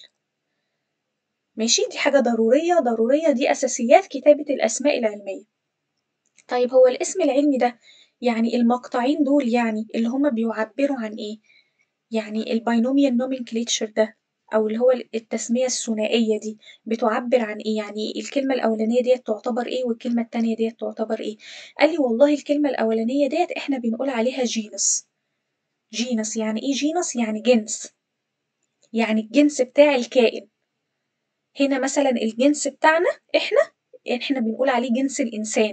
ماشي دي حاجة ضرورية ضرورية دي أساسيات كتابة الأسماء العلمية طيب هو الاسم العلمي ده يعني المقطعين دول يعني اللي هما بيعبروا عن إيه؟ يعني الباينوميال نومنكليتشر ده أو اللي هو التسمية الثنائية دي بتعبر عن إيه؟ يعني الكلمة الأولانية ديت تعتبر إيه والكلمة التانية ديت تعتبر إيه؟ قال لي والله الكلمة الأولانية ديت إحنا بنقول عليها جينس جينس يعني إيه جينس؟ يعني جنس يعني الجنس بتاع الكائن هنا مثلا الجنس بتاعنا إحنا إحنا بنقول عليه جنس الإنسان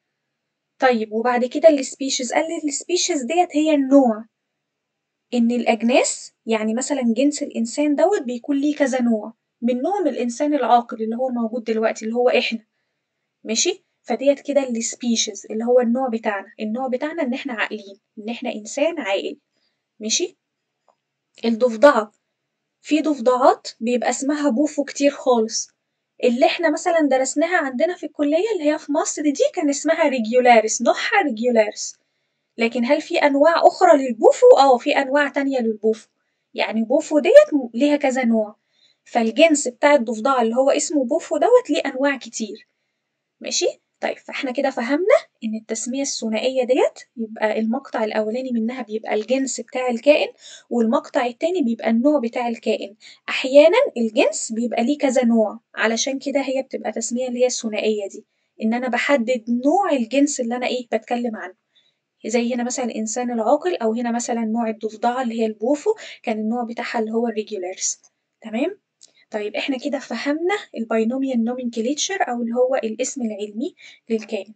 طيب وبعد كده السبيشيز قال لي السبيشيز ديت هي النوع إن الأجناس يعني مثلا جنس الإنسان دوت بيكون ليه كذا نوع منهم الإنسان العاقل اللي هو موجود دلوقتي اللي هو إحنا ماشي فديت كده السبيشيز اللي هو النوع بتاعنا النوع بتاعنا إن إحنا عاقلين إن إحنا إنسان عاقل ماشي الضفدعة في ضفدعات بيبقى اسمها بوفو كتير خالص اللي احنا مثلا درسناها عندنا في الكلية اللي هي في مصر دي كان اسمها ريجيولاريس نوعها ريجيولاريس لكن هل في أنواع أخرى للبوفو؟ اه في أنواع تانية للبوفو يعني بوفو ديت ليها كذا نوع فالجنس بتاع الضفدع اللي هو اسمه بوفو دوت ليه أنواع كتير ماشي؟ طيب فاحنا كده فهمنا إن التسمية الثنائية ديت يبقى المقطع الأولاني منها بيبقى الجنس بتاع الكائن والمقطع التاني بيبقى النوع بتاع الكائن أحيانا الجنس بيبقى ليه كذا نوع علشان كده هي بتبقى تسمية اللي هي الثنائية دي إن أنا بحدد نوع الجنس اللي أنا إيه بتكلم عنه زي هنا مثلا الإنسان العاقل أو هنا مثلا نوع الضفدعة اللي هي البوفو كان النوع بتاعها اللي هو الريجولارز تمام طيب احنا كده فهمنا الباينوميال نومنكليتشر أو اللي هو الاسم العلمي للكائن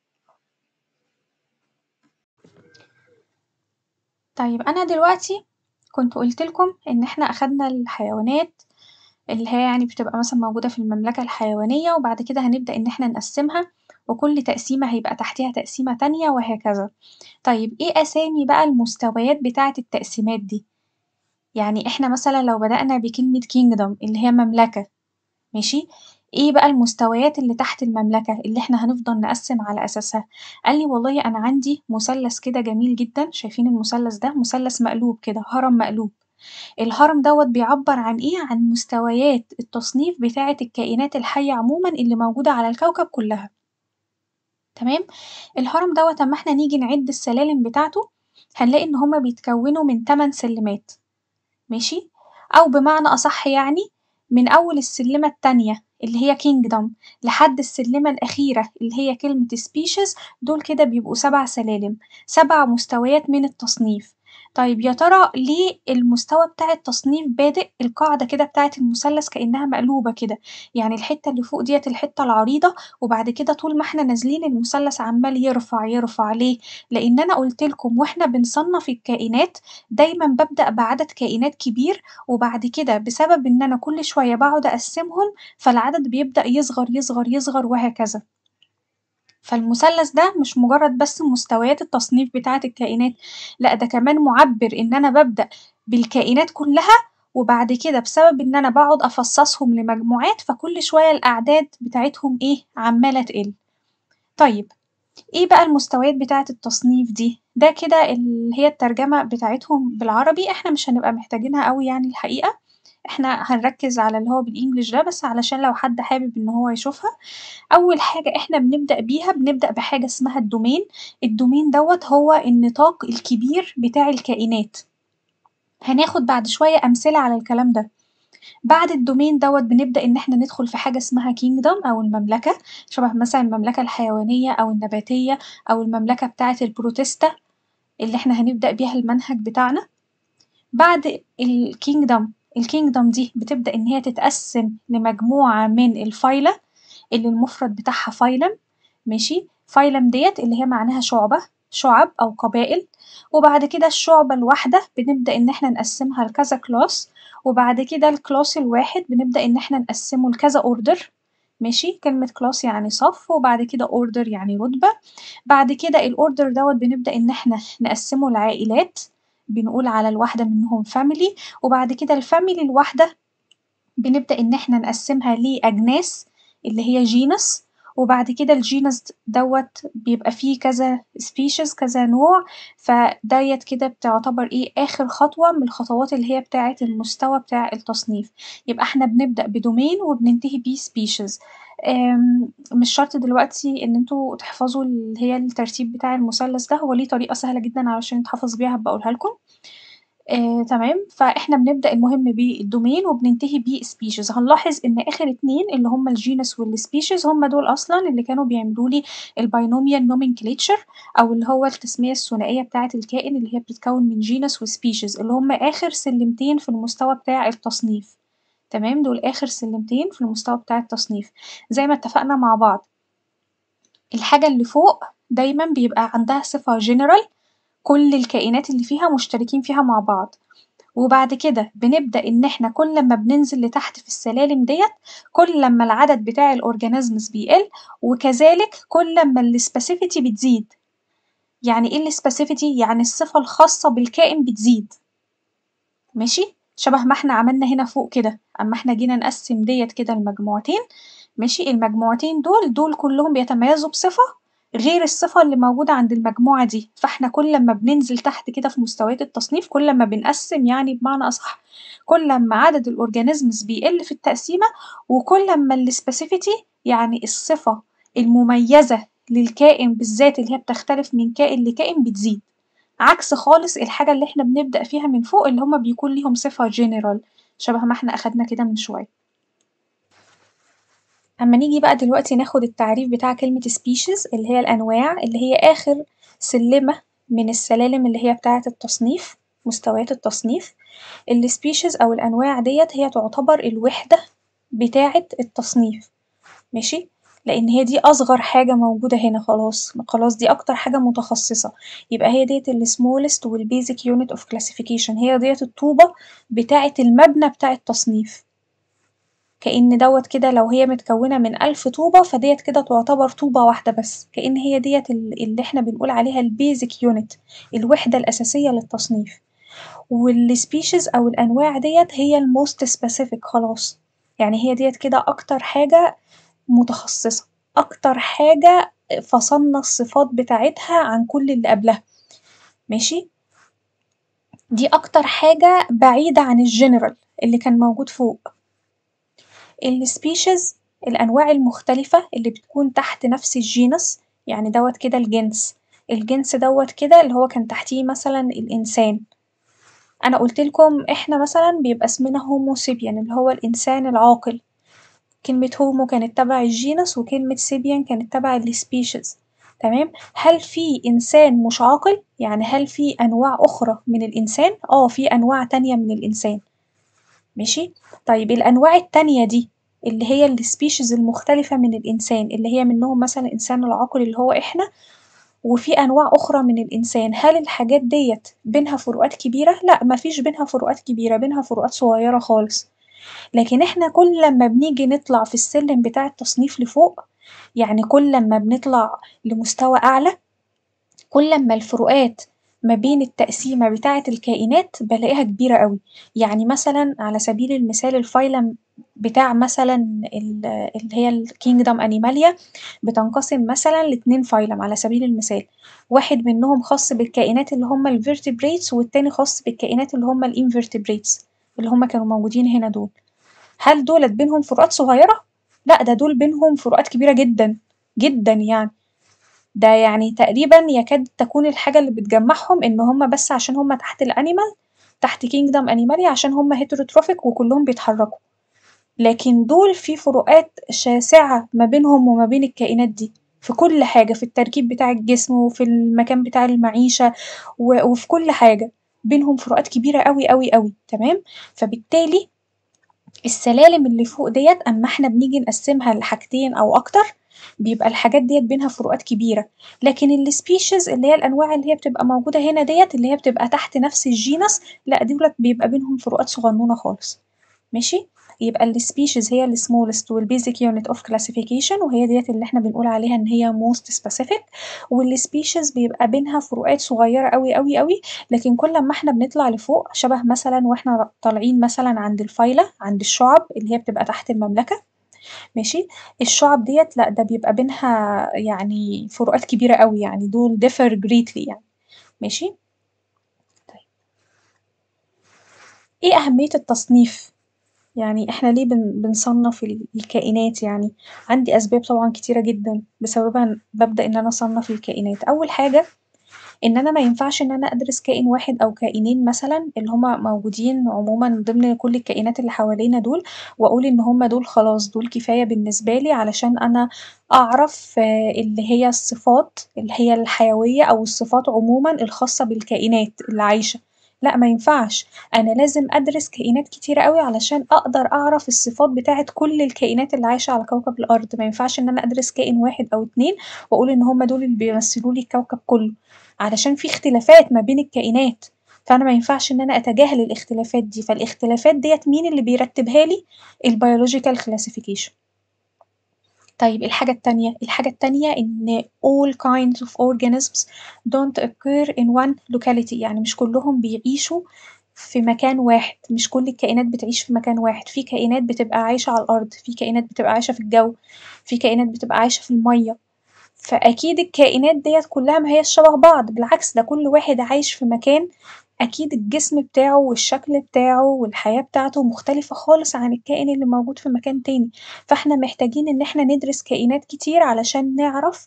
طيب أنا دلوقتي كنت قلتلكم إن احنا أخدنا الحيوانات اللي هي يعني بتبقى مثلا موجودة في المملكة الحيوانية وبعد كده هنبدأ إن احنا نقسمها وكل تقسيمة هيبقى تحتيها تقسيمة تانية وهكذا طيب ايه أسامي بقى المستويات بتاعة التقسيمات دي؟ يعني احنا مثلا لو بدأنا بكلمة kingdom اللي هي مملكة ماشي إيه بقى المستويات اللي تحت المملكة اللي إحنا هنفضل نقسم على أساسها؟ قال لي والله أنا عندي مثلث كده جميل جدا شايفين المثلث ده؟ مثلث مقلوب كده هرم مقلوب الهرم دوت بيعبر عن إيه؟ عن مستويات التصنيف بتاعة الكائنات الحية عموما اللي موجودة على الكوكب كلها تمام؟ الهرم دوت أما إحنا نيجي نعد السلالم بتاعته هنلاقي إن هما بيتكونوا من تمن سلمات ماشي؟ أو بمعنى أصح يعني من أول السلمة التانية اللي هي kingdom لحد السلمة الأخيرة اللي هي كلمة species دول كده بيبقوا سبع سلالم سبع مستويات من التصنيف طيب يا ترى ليه المستوى بتاع التصنيف بادئ القاعدة كده بتاعة المثلث كأنها مقلوبة كده يعني الحتة اللي فوق ديت الحتة العريضة وبعد كده طول ما احنا نازلين المثلث عمال يرفع يرفع ليه؟ لأن أنا قلتلكم واحنا بنصنف الكائنات دايما ببدأ بعدد كائنات كبير وبعد كده بسبب إن أنا كل شوية بقعد أقسمهم فالعدد بيبدأ يصغر يصغر يصغر وهكذا فالمثلث ده مش مجرد بس مستويات التصنيف بتاعة الكائنات لأ ده كمان معبر إن أنا ببدأ بالكائنات كلها وبعد كده بسبب إن أنا بقعد أفصصهم لمجموعات فكل شوية الأعداد بتاعتهم إيه عمالة تقل. طيب إيه بقى المستويات بتاعة التصنيف دي؟ ده كده اللي هي الترجمة بتاعتهم بالعربي احنا مش هنبقى محتاجينها أوي يعني الحقيقة احنا هنركز على اللي هو بالإنجليش ده بس علشان لو حد حابب إن هو يشوفها أول حاجة احنا بنبدأ بيها بنبدأ بحاجة اسمها الدومين الدومين دوت هو النطاق الكبير بتاع الكائنات هناخد بعد شوية أمثلة على الكلام ده بعد الدومين دوت بنبدأ إن احنا ندخل في حاجة اسمها كينجدم أو المملكة شبه مثلا المملكة الحيوانية أو النباتية أو المملكة بتاعة البروتيستا اللي احنا هنبدأ بيها المنهج بتاعنا بعد الكينجدم الكينجدم دي بتبدأ إن هي تتقسم لمجموعة من الفايلة اللي المفرد بتاعها فايلم ماشي فايلم ديت اللي هي معناها شعبة شعب أو قبائل وبعد كده الشعبة الواحدة بنبدأ إن احنا نقسمها لكذا كلاس وبعد كده الكلاس الواحد بنبدأ إن احنا نقسمه لكذا أوردر ماشي كلمة كلاس يعني صف وبعد كده أوردر يعني رتبة بعد كده الأوردر دوت بنبدأ إن احنا نقسمه لعائلات بنقول على الواحدة منهم فاميلي وبعد كده الفاميلي الواحدة بنبدأ إن احنا نقسمها لأجناس اللي هي جينس وبعد كده الجينس دوت بيبقى فيه كذا سبيشيز كذا نوع فديت كده بتعتبر ايه آخر خطوة من الخطوات اللي هي بتاعة المستوى بتاع التصنيف يبقى احنا بنبدأ بدومين وبننتهي بيه سبيشيز مش شرط دلوقتي ان انتوا تحفظوا اللي هي الترتيب بتاع المثلث ده هو ليه طريقة سهلة جدا علشان يتحفظ بيها هبقى اقولها لكم آه، تمام فاحنا بنبدأ المهم بالدومين وبننتهي بالسبيشيز هنلاحظ ان اخر اتنين اللي هما الجينس والسبيشيز هما دول اصلا اللي كانوا بيعملولي الباينوميال نومنكليتشر او اللي هو التسمية الثنائية بتاعة الكائن اللي هي بتتكون من جينس وسبيشيز اللي هما اخر سلمتين في المستوى بتاع التصنيف تمام دول اخر سلمتين في المستوى بتاع التصنيف زي ما اتفقنا مع بعض الحاجة اللي فوق دايما بيبقى عندها صفة جنرال كل الكائنات اللي فيها مشتركين فيها مع بعض وبعد كده بنبدأ إن احنا كل ما بننزل لتحت في السلالم ديت كل ما العدد بتاع الأورجانيزمز بيقل وكذلك كل ما السبيسيفيتي بتزيد يعني ايه السبيسيفيتي؟ يعني الصفة الخاصة بالكائن بتزيد ماشي؟ شبه ما احنا عملنا هنا فوق كده أما احنا جينا نقسم ديت كده لمجموعتين ماشي المجموعتين دول دول كلهم بيتميزوا بصفة غير الصفة اللي موجودة عند المجموعة دي فاحنا كل ما بننزل تحت كده في مستويات التصنيف كل ما بنقسم يعني بمعنى أصح كل ما عدد الأورجانيزمز بيقل في التقسيمة وكل ما السبيسيفيتي يعني الصفة المميزة للكائن بالذات اللي هي بتختلف من كائن لكائن بتزيد عكس خالص الحاجة اللي احنا بنبدأ فيها من فوق اللي هما بيكون ليهم صفة جنرال شبه ما احنا أخدنا كده من شوية أما نيجي بقى دلوقتي ناخد التعريف بتاع كلمة species اللي هي الأنواع اللي هي آخر سلمة من السلالم اللي هي بتاعة التصنيف مستويات التصنيف السبيشيز أو الأنواع ديت هي تعتبر الوحدة بتاعة التصنيف ماشي لأن هي دي أصغر حاجة موجودة هنا خلاص خلاص دي أكتر حاجة متخصصة يبقى هي ديت ال smallest وال basic unit of classification هي ديت الطوبة بتاعة المبنى بتاع التصنيف كأن دوت كده لو هي متكونة من ألف طوبة فديت كده تعتبر طوبة واحدة بس كأن هي ديت اللي احنا بنقول عليها البيزك يونت الوحدة الأساسية للتصنيف والسبيشيز أو الأنواع ديت هي الموست سبيسيفيك خلاص يعني هي ديت كده أكتر حاجة متخصصة أكتر حاجة فصلنا الصفات بتاعتها عن كل اللي قبلها ماشي دي أكتر حاجة بعيدة عن الجنرال اللي كان موجود فوق السبيشيز الأنواع المختلفة اللي بتكون تحت نفس الجينس يعني دوت كده الجنس الجنس دوت كده اللي هو كان تحتيه مثلا الإنسان أنا قلتلكم إحنا مثلا بيبقى اسمنا هومو سيبيان اللي هو الإنسان العاقل كلمة هومو كانت تبع الجينس وكلمة سيبيان كانت تبع السبيشيز تمام هل في إنسان مش عاقل؟ يعني هل في أنواع أخرى من الإنسان؟ آه في أنواع تانية من الإنسان ماشي طيب الأنواع التانية دي اللي هي السبيشيز المختلفة من الإنسان اللي هي منهم مثلا الإنسان العاقل اللي هو إحنا وفي أنواع أخرى من الإنسان هل الحاجات ديت بينها فروقات كبيرة؟ لأ مفيش بينها فروقات كبيرة بينها فروقات صغيرة خالص لكن إحنا كل لما بنيجي نطلع في السلم بتاع التصنيف لفوق يعني كل لما بنطلع لمستوى أعلى كل لما الفروقات ما بين التقسيمة بتاعة الكائنات بلاقيها كبيرة أوي يعني مثلا على سبيل المثال الفايلم بتاع مثلا ال- اللي هي الكينجدم أنيماليا بتنقسم مثلا لاتنين فايلم على سبيل المثال واحد منهم خاص بالكائنات اللي هما الفيرتبريتس والتاني خاص بالكائنات اللي هما الانفيرتبريتس اللي هما كانوا موجودين هنا دول هل دولت بينهم فروقات صغيرة؟ لأ ده دول بينهم فروقات كبيرة جدا جدا يعني ده يعني تقريبا يكاد تكون الحاجة اللي بتجمعهم إن هما بس عشان هما تحت الأنيمال تحت كينجدم أنيماليا عشان هما هيتروتروفيك وكلهم بيتحركوا لكن دول في فروقات شاسعة ما بينهم وما بين الكائنات دي في كل حاجة في التركيب بتاع الجسم وفي المكان بتاع المعيشة و- وفي كل حاجة بينهم فروقات كبيرة أوي أوي أوي تمام فبالتالي السلالم اللي فوق ديت أما احنا بنيجي نقسمها لحاجتين أو أكتر بيبقى الحاجات ديت بينها فروقات كبيرة لكن السبيشيز اللي هي الأنواع اللي هي بتبقى موجودة هنا ديت اللي هي بتبقى تحت نفس الجينس لأ دولت بيبقى بينهم فروقات صغنونة خالص ماشي يبقى السبيشيز هي السمولست والبيزك يونت اوف كلاسيفيكيشن وهي ديت اللي احنا بنقول عليها ان هي موست سبيسيفيك والسبيشيز بيبقى بينها فروقات صغيرة أوي أوي أوي لكن كل ما احنا بنطلع لفوق شبه مثلا واحنا طالعين مثلا عند الفايلة عند الشعب اللي هي بتبقى تحت المملكة ماشي الشعب ديت لأ ده بيبقى بينها يعني فروقات كبيرة أوي يعني دول differ greatly يعني ماشي طيب ايه أهمية التصنيف؟ يعني احنا ليه بن بنصنف ال- الكائنات يعني؟ عندي أسباب طبعا كتيرة جدا بسببها ببدأ إن أنا أصنف الكائنات أول حاجة إن أنا مينفعش إن أنا أدرس كائن واحد أو كائنين مثلا اللي هما موجودين عموما ضمن كل الكائنات اللي حوالينا دول وأقول إن هما دول خلاص دول كفاية بالنسبالي علشان أنا أعرف آه، اللي هي الصفات اللي هي الحيوية أو الصفات عموما الخاصة بالكائنات اللي عايشة لأ مينفعش أنا لازم أدرس كائنات كتيرة أوي علشان أقدر أعرف الصفات بتاعة كل الكائنات اللي عايشة على كوكب الأرض مينفعش إن أنا أدرس كائن واحد أو اتنين وأقول إن هما دول اللي بيمثلولي الكوكب كله علشان في اختلافات ما بين الكائنات فأنا مينفعش إن أنا أتجاهل الاختلافات دي فالاختلافات ديت مين اللي بيرتبها لي؟ البيولوجيكال classification طيب الحاجة التانية الحاجة التانية إن all kinds of organisms don't occur in one locality يعني مش كلهم بيعيشوا في مكان واحد مش كل الكائنات بتعيش في مكان واحد في كائنات بتبقى عايشة على الأرض في كائنات بتبقى عايشة في الجو في كائنات بتبقى عايشة في المية فأكيد الكائنات ديت كلها ما هياش شبه بعض بالعكس ده كل واحد عايش في مكان أكيد الجسم بتاعه والشكل بتاعه والحياة بتاعته مختلفة خالص عن الكائن اللي موجود في مكان تاني فاحنا محتاجين إن احنا ندرس كائنات كتير علشان نعرف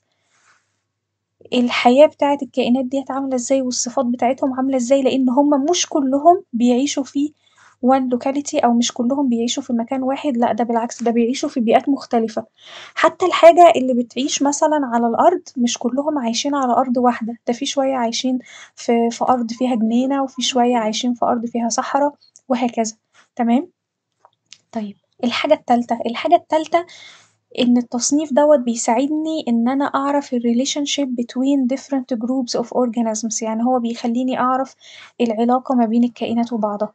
الحياة بتاعة الكائنات ديت عاملة ازاي والصفات بتاعتهم عاملة ازاي لأن هما مش كلهم بيعيشوا في one locality أو مش كلهم بيعيشوا في مكان واحد لأ ده بالعكس ده بيعيشوا في بيئات مختلفة حتى الحاجة اللي بتعيش مثلا على الأرض مش كلهم عايشين على أرض واحدة ده في شوية عايشين في في أرض فيها جنينة وفي شوية عايشين في أرض فيها صحراء وهكذا تمام طيب الحاجة التالتة الحاجة التالتة إن التصنيف دوت بيساعدني إن أنا أعرف ال relationship between different groups of organisms يعني هو بيخليني أعرف العلاقة ما بين الكائنات وبعضها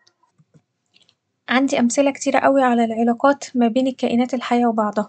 عندي أمثلة كتيرة أوي على العلاقات ما بين الكائنات الحية وبعضها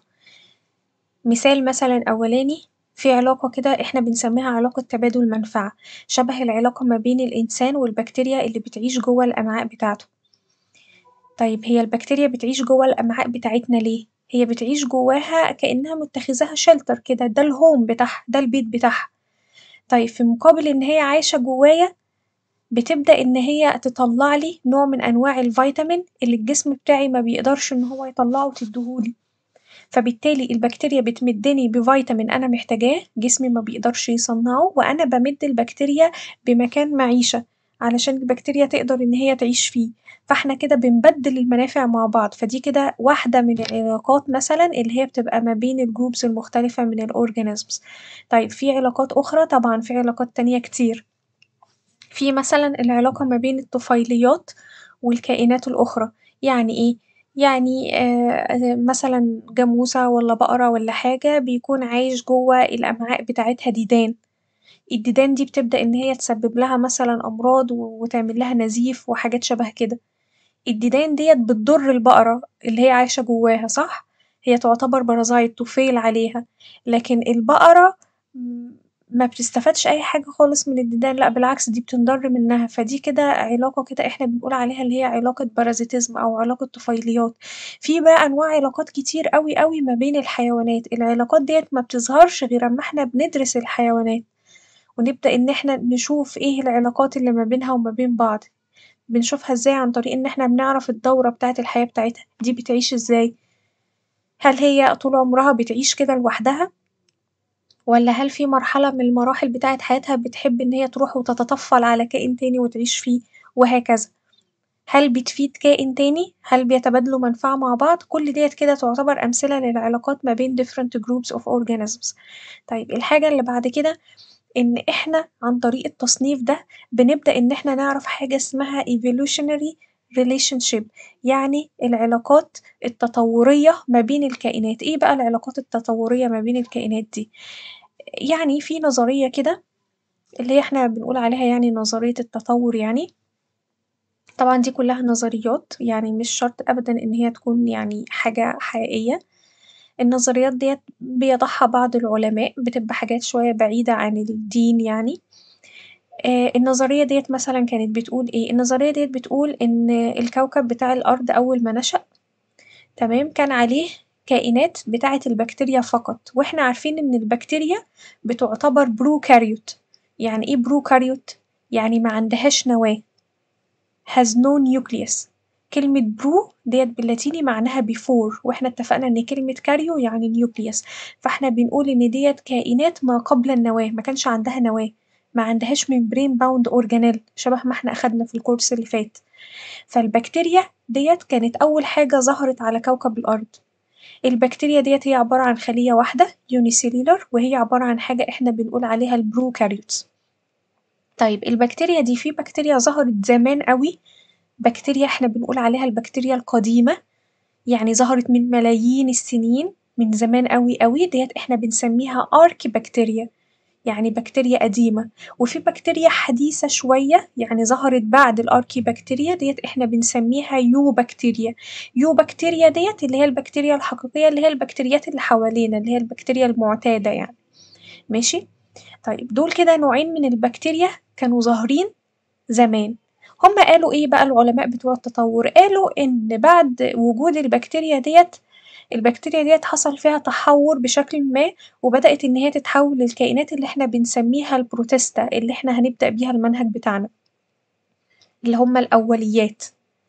مثال مثلا أولاني في علاقة كده احنا بنسميها علاقة تبادل منفعة شبه العلاقة ما بين الإنسان والبكتيريا اللي بتعيش جوه الأمعاء بتاعته طيب هي البكتيريا بتعيش جوه الأمعاء بتاعتنا ليه؟ هي بتعيش جواها كأنها متخذاها شيلتر كده ده الهوم بتاعها ده البيت بتاعها طيب في مقابل إن هي عايشة جوايا بتبدأ إن هي تطلعلي نوع من أنواع الفيتامين اللي الجسم بتاعي مبيقدرش إن هو يطلعه وتديهولي فبالتالي البكتيريا بتمدني بفيتامين أنا محتاجاه جسمي مبيقدرش يصنعه وأنا بمد البكتيريا بمكان معيشة علشان البكتيريا تقدر إن هي تعيش فيه فاحنا كده بنبدل المنافع مع بعض فدي كده واحدة من العلاقات مثلا اللي هي بتبقى ما بين الجروبس المختلفة من الأورجانيزمز طيب في علاقات أخرى طبعا في علاقات تانية كتير في مثلا العلاقة ما بين الطفيليات والكائنات الأخرى يعني إيه؟ يعني مثلا جاموسة ولا بقرة ولا حاجة بيكون عايش جوا الأمعاء بتاعتها ديدان الديدان دي بتبدأ إن هي تسببلها مثلا أمراض وتعملها نزيف وحاجات شبه كده الديدان ديت بتضر البقرة اللي هي عايشة جواها صح؟ هي تعتبر بارازايت طفيل عليها لكن البقرة مبتستفادش أي حاجة خالص من الديدان لأ بالعكس دي بتنضر منها فدي كده علاقة كده احنا بنقول عليها اللي هي علاقة بارازيتيزم أو علاقة طفيليات في بقى أنواع علاقات كتير أوي أوي ما بين الحيوانات العلاقات ديت مبتظهرش غير أما احنا بندرس الحيوانات ونبدأ إن احنا نشوف ايه العلاقات اللي ما بينها وما بين بعض بنشوفها ازاي عن طريق إن احنا بنعرف الدورة بتاعة الحياة بتاعتها دي بتعيش ازاي هل هي طول عمرها بتعيش كده لوحدها ولا هل في مرحلة من المراحل بتاعة حياتها بتحب إن هي تروح وتتطفل على كائن تاني وتعيش فيه وهكذا هل بتفيد كائن تاني؟ هل بيتبادلوا منفعة مع بعض؟ كل ديت كده تعتبر أمثلة للعلاقات ما بين different groups of organisms طيب الحاجة اللي بعد كده إن إحنا عن طريق التصنيف ده بنبدأ إن إحنا نعرف حاجة اسمها evolutionary relationship يعني العلاقات التطورية ما بين الكائنات ايه بقى العلاقات التطورية ما بين الكائنات دي؟ يعني في نظرية كده اللي هي احنا بنقول عليها يعني نظرية التطور يعني طبعا دي كلها نظريات يعني مش شرط أبدا إن هي تكون يعني حاجة حقيقية النظريات ديت بيضعها بعض العلماء بتبقى حاجات شوية بعيدة عن الدين يعني النظرية ديت مثلا كانت بتقول ايه النظرية ديت بتقول إن الكوكب بتاع الأرض أول ما نشأ تمام كان عليه كائنات بتاعة البكتيريا فقط واحنا عارفين إن البكتيريا بتعتبر بروكاريوت يعني ايه بروكاريوت؟ يعني معندهاش نواة has no nucleus كلمة برو ديت باللاتيني معناها before واحنا اتفقنا إن كلمة كاريو يعني نيوكليوس فاحنا بنقول إن ديت كائنات ما قبل النواة مكانش عندها نواة معندهاش membrane bound organelle شبه ما احنا أخدنا في الكورس اللي فات فالبكتيريا ديت كانت أول حاجة ظهرت على كوكب الأرض البكتيريا ديت هي عبارة عن خلية واحدة يونيسيلولر وهي عبارة عن حاجة احنا بنقول عليها البروكاريوتس طيب البكتيريا دي في بكتيريا ظهرت زمان أوي بكتيريا احنا بنقول عليها البكتيريا القديمة يعني ظهرت من ملايين السنين من زمان أوي أوي ديت احنا بنسميها أركي بكتيريا يعني بكتيريا قديمة وفي بكتيريا حديثة شوية يعني ظهرت بعد الأركي بكتيريا ديت احنا بنسميها يو بكتيريا يو بكتيريا ديت اللي هي البكتيريا الحقيقية اللي هي البكتيريات اللي حوالينا اللي هي البكتيريا المعتادة يعني ماشي طيب دول كده نوعين من البكتيريا كانوا ظاهرين زمان هما قالوا ايه بقى العلماء بتوع التطور قالوا ان بعد وجود البكتيريا ديت البكتيريا ديت حصل فيها تحور بشكل ما وبدأت إن هي تتحول للكائنات اللي احنا بنسميها البروتيستا اللي احنا هنبدأ بيها المنهج بتاعنا اللي هما الأوليات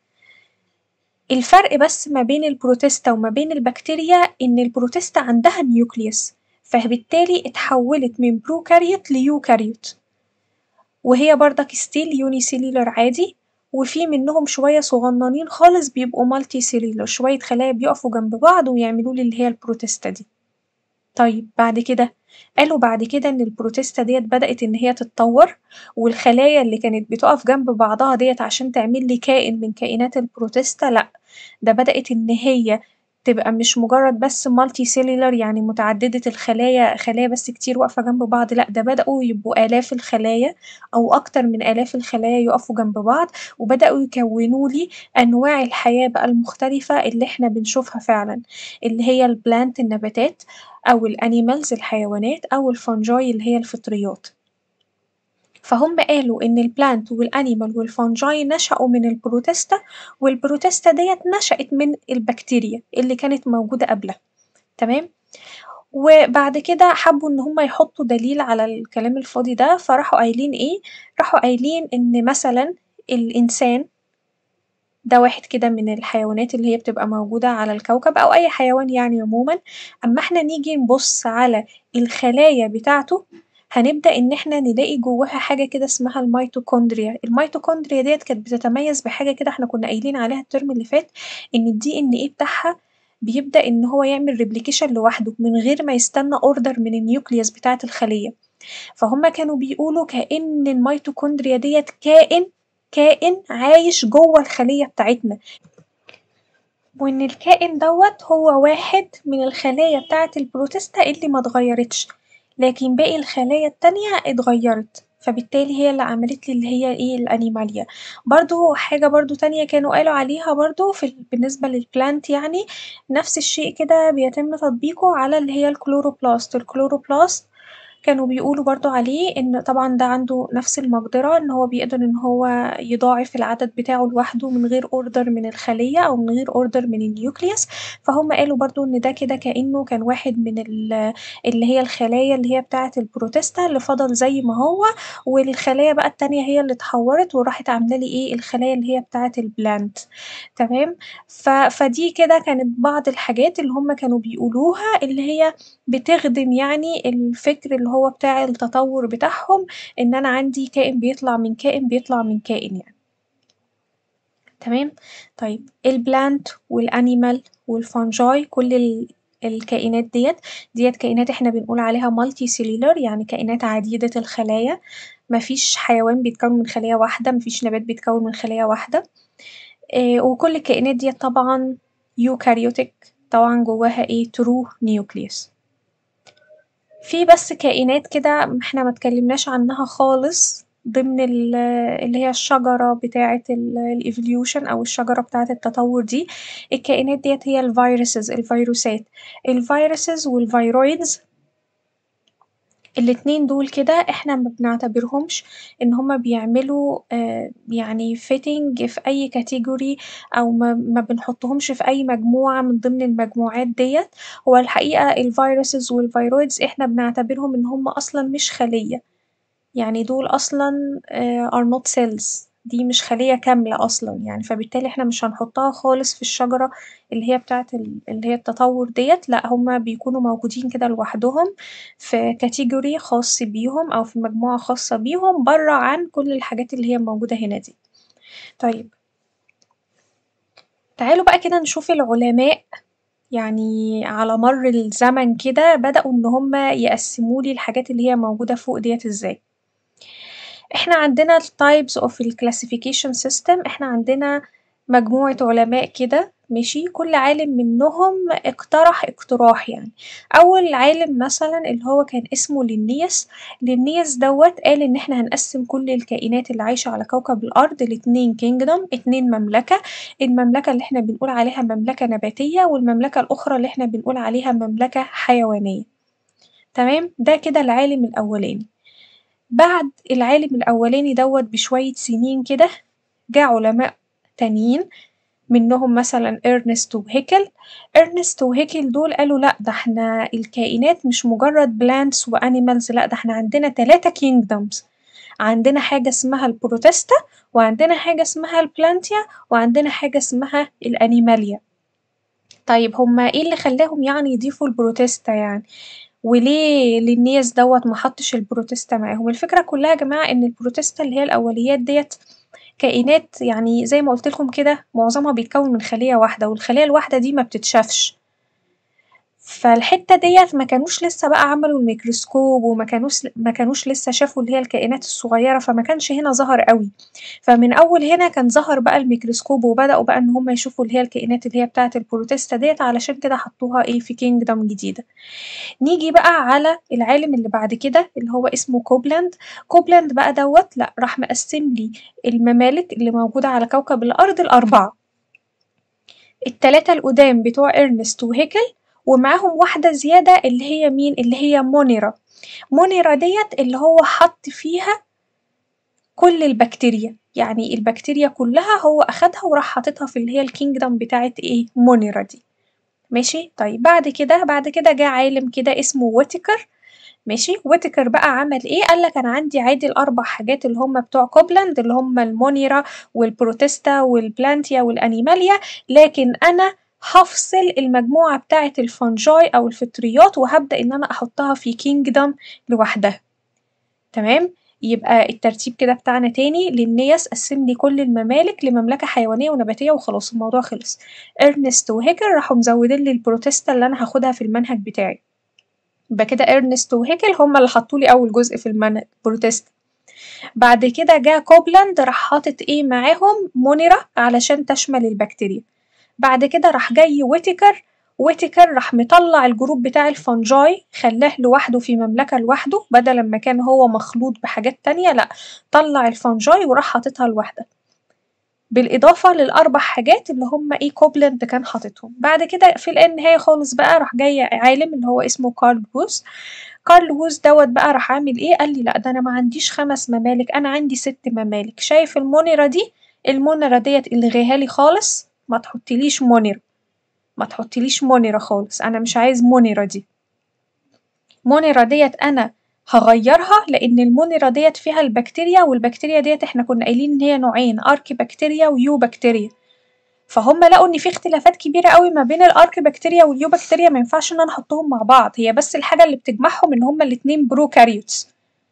الفرق بس ما بين البروتيستا وما بين البكتيريا إن البروتيستا عندها نيوكليوس فبالتالي اتحولت من بروكاريوت ليوكاريوت وهي بردك ستيل يونيسيلولر عادي وفي منهم شوية صغننين خالص بيبقوا مالتي سيلولر شوية خلايا بيقفوا جنب بعض ويعملوا لي اللي هي البروتيستا دي طيب بعد كده قالوا بعد كده إن البروتيستا ديت بدأت إن هي تتطور والخلايا اللي كانت بتقف جنب بعضها ديت عشان تعمل لي كائن من كائنات البروتيستا لأ ده بدأت إن هي تبقى مش مجرد بس مالتي سيلولر يعني متعددة الخلايا خلايا بس كتير واقفة جنب بعض لأ ده بدأوا يبقوا آلاف الخلايا أو أكتر من آلاف الخلايا يقفوا جنب بعض وبدأوا يكونولي أنواع الحياة بقى المختلفة اللي احنا بنشوفها فعلا اللي هي البلانت النباتات أو الأنيمالز الحيوانات أو الفنجاي اللي هي الفطريات فهم قالوا إن البلانت والأنيمال والفانجاي نشأوا من البروتيستا والبروتيستا ديت نشأت من البكتيريا اللي كانت موجودة قبلها تمام وبعد كده حبوا إن هما يحطوا دليل على الكلام الفاضي ده فراحوا قايلين إيه راحوا قايلين إن مثلا الإنسان ده واحد كده من الحيوانات اللي هي بتبقى موجودة على الكوكب أو أي حيوان يعني عموما أما احنا نيجي نبص على الخلايا بتاعته هنبدأ إن احنا نلاقي جواها حاجة كده اسمها الميتوكوندريا، الميتوكوندريا ديت كانت بتتميز بحاجة كده احنا كنا قايلين عليها الترم اللي فات إن الدي إن إيه بتاعها بيبدأ إن هو يعمل ريبليكيشن لوحده من غير ما يستنى أوردر من النيوكليوس بتاعة الخلية، فهم كانوا بيقولوا كأن الميتوكوندريا ديت كائن كائن عايش جوه الخلية بتاعتنا وإن الكائن دوت هو واحد من الخلايا بتاعة البروتيستا اللي متغيرتش لكن باقي الخلايا التانية اتغيرت فبالتالي هي اللي عملتلي اللي هي ايه الأنيماليا، برضه حاجة برضه تانية كانوا قالوا عليها برضه في ال بالنسبة للبلانت يعني نفس الشيء كده بيتم تطبيقه على اللي هي الكلوروبلاست، الكلوروبلاست كانوا بيقولوا برضه عليه إن طبعا ده عنده نفس المقدرة إن هو بيقدر إن هو يضاعف العدد بتاعه لوحده من غير أوردر من الخلية أو من غير أوردر من النيوكليوس فهم قالوا برضه إن ده كده كأنه كان واحد من ال اللي هي الخلايا اللي هي بتاعة البروتيستا اللي فضل زي ما هو والخلايا بقى التانية هي اللي اتحورت وراحت عاملالي ايه الخلايا اللي هي بتاعة البلانت تمام ف فدي كده كانت بعض الحاجات اللي هم كانوا بيقولوها اللي هي بتخدم يعني الفكر اللي هو بتاع التطور بتاعهم إن أنا عندي كائن بيطلع من كائن بيطلع من كائن يعني تمام طيب البلانت والأنيمال والفانجاي كل ال الكائنات ديت ديت كائنات احنا بنقول عليها مالتي سيلولر يعني كائنات عديدة الخلايا مفيش حيوان بيتكون من خلية واحدة مفيش نبات بيتكون من خلية واحدة آه وكل الكائنات ديت طبعا يوكاريوتيك طبعا جواها ايه ترو نيوكليوس في بس كائنات كده احنا متكلمناش عنها خالص ضمن ال اللي هي الشجرة بتاعة الإيفوليوشن أو الشجرة بتاعة التطور دي الكائنات ديت هي الفيروسز الفيروسات الفيروسز والفيرويدز الاتنين دول كده احنا مبنعتبرهمش إن هما بيعملوا يعني fitting في أي كاتيجوري أو ما بنحطهمش في أي مجموعة من ضمن المجموعات ديت هو الحقيقة الفيروسز والفيرويدز احنا بنعتبرهم إن هما أصلا مش خلية يعني دول أصلا are not cells دي مش خلية كاملة أصلا يعني فبالتالي احنا مش هنحطها خالص في الشجرة اللي هي بتاعة اللي هي التطور ديت لأ هما بيكونوا موجودين كده لوحدهم في كاتيجوري خاص بيهم أو في مجموعة خاصة بيهم برا عن كل الحاجات اللي هي موجودة هنا دي طيب تعالوا بقى كده نشوف العلماء يعني على مر الزمن كده بدأوا إن هما يقسمولي الحاجات اللي هي موجودة فوق ديت ازاي احنا عندنا types of الclassification system احنا عندنا مجموعة علماء كده ماشي كل عالم منهم اقترح اقتراح يعني أول عالم مثلا اللي هو كان اسمه لينيس لينيس دوت قال إن احنا هنقسم كل الكائنات اللي عايشة على كوكب الأرض لاتنين كينجدم اتنين مملكة المملكة اللي احنا بنقول عليها مملكة نباتية والمملكة الأخرى اللي احنا بنقول عليها مملكة حيوانية تمام ده كده العالم الأولاني بعد العالم الأولاني دوت بشوية سنين كده جه علماء تانيين منهم مثلا إرنست وهيكل إرنست وهيكل دول قالوا لأ ده احنا الكائنات مش مجرد بلانتس وأنيمالز لأ ده احنا عندنا تلاتة كينجدمز عندنا حاجة اسمها البروتيستا وعندنا حاجة اسمها البلانتيا وعندنا حاجة اسمها الأنيماليا طيب هما ايه اللي خلاهم يعني يضيفوا البروتيستا يعني وليه لينياس دوت محطش البروتيستا معاهم الفكرة كلها يا جماعة إن البروتيستا اللي هي الأوليات ديت كائنات يعني زي ما قلتلكم كده معظمها بيتكون من خلية واحدة والخلية الواحدة دي ما بتتشافش فالحتة ديت مكانوش لسه بقى عملوا الميكروسكوب وما كانوش ما كانوش لسه شافوا اللي هي الكائنات الصغيرة فما كانش هنا ظهر أوي فمن أول هنا كان ظهر بقى الميكروسكوب وبدأوا بقى إن هما يشوفوا اللي هي الكائنات اللي هي بتاعة البروتيستا ديت علشان كده حطوها ايه في كينجدم جديدة نيجي بقى على العالم اللي بعد كده اللي هو اسمه كوبلاند كوبلاند بقى دوت لأ راح مقسم لي الممالك اللي موجودة على كوكب الأرض لأربعة التلاتة القدام بتوع إرنست وهيكل ومعاهم واحدة زيادة اللي هي مين اللي هي مونيرا مونيرا ديت اللي هو حط فيها كل البكتيريا يعني البكتيريا كلها هو أخدها وراح حاططها في اللي هي الكينجدم بتاعت إيه مونيرا دي ماشي طيب بعد كده بعد كده جه عالم كده اسمه ويتكر ماشي ويتكر بقى عمل ايه قالك انا عندي عادي الاربع حاجات اللي هم بتوع كوبلاند اللي هم المونيرا والبروتيستا والبلانتيا والانيماليا لكن انا هفصل المجموعة بتاعة الفنجاي أو الفطريات وهبدأ إن أنا أحطها في كينجدم لوحدها تمام يبقى الترتيب كده بتاعنا تاني للنيس قسم لي كل الممالك لمملكة حيوانية ونباتية وخلاص الموضوع خلص إرنست وهيكل راحوا مزودين لي البروتيستا اللي أنا هاخدها في المنهج بتاعي يبقى كده إرنست وهيكل هما اللي حطولي أول جزء في المنهج بروتيستا بعد كده جه كوبلاند راح حاطط ايه معاهم مونيرا علشان تشمل البكتيريا بعد كده راح جاي ويتكر ويتكر راح مطلع الجروب بتاع الفنجاي خلاه لوحده في مملكة لوحده بدل ما كان هو مخلوط بحاجات تانية لأ طلع الفنجاي وراح حاططها لوحدها بالإضافة للأربع حاجات اللي هم إيه كوبلاند كان حاططهم بعد كده في النهاية خالص بقى راح جاي عالم اللي هو اسمه كارل بوس كارل ووز دوت بقى راح عامل ايه قال لي لا ده انا ما عنديش خمس ممالك انا عندي ست ممالك شايف المونيرا دي المونيرا ديت الغيها لي خالص ما تحطيليش مونيرا ما تحطيليش مونيرا خالص انا مش عايز مونيرا دي مونيرا ديت انا هغيرها لان المونيرا ديت فيها البكتيريا والبكتيريا ديت احنا كنا قايلين ان هي نوعين اركي بكتيريا ويو بكتيريا فهم لقوا ان في اختلافات كبيره قوي ما بين الارك بكتيريا واليو بكتيريا ما ينفعش ان انا احطهم مع بعض هي بس الحاجه اللي بتجمعهم ان هما الاتنين بروكاريوتس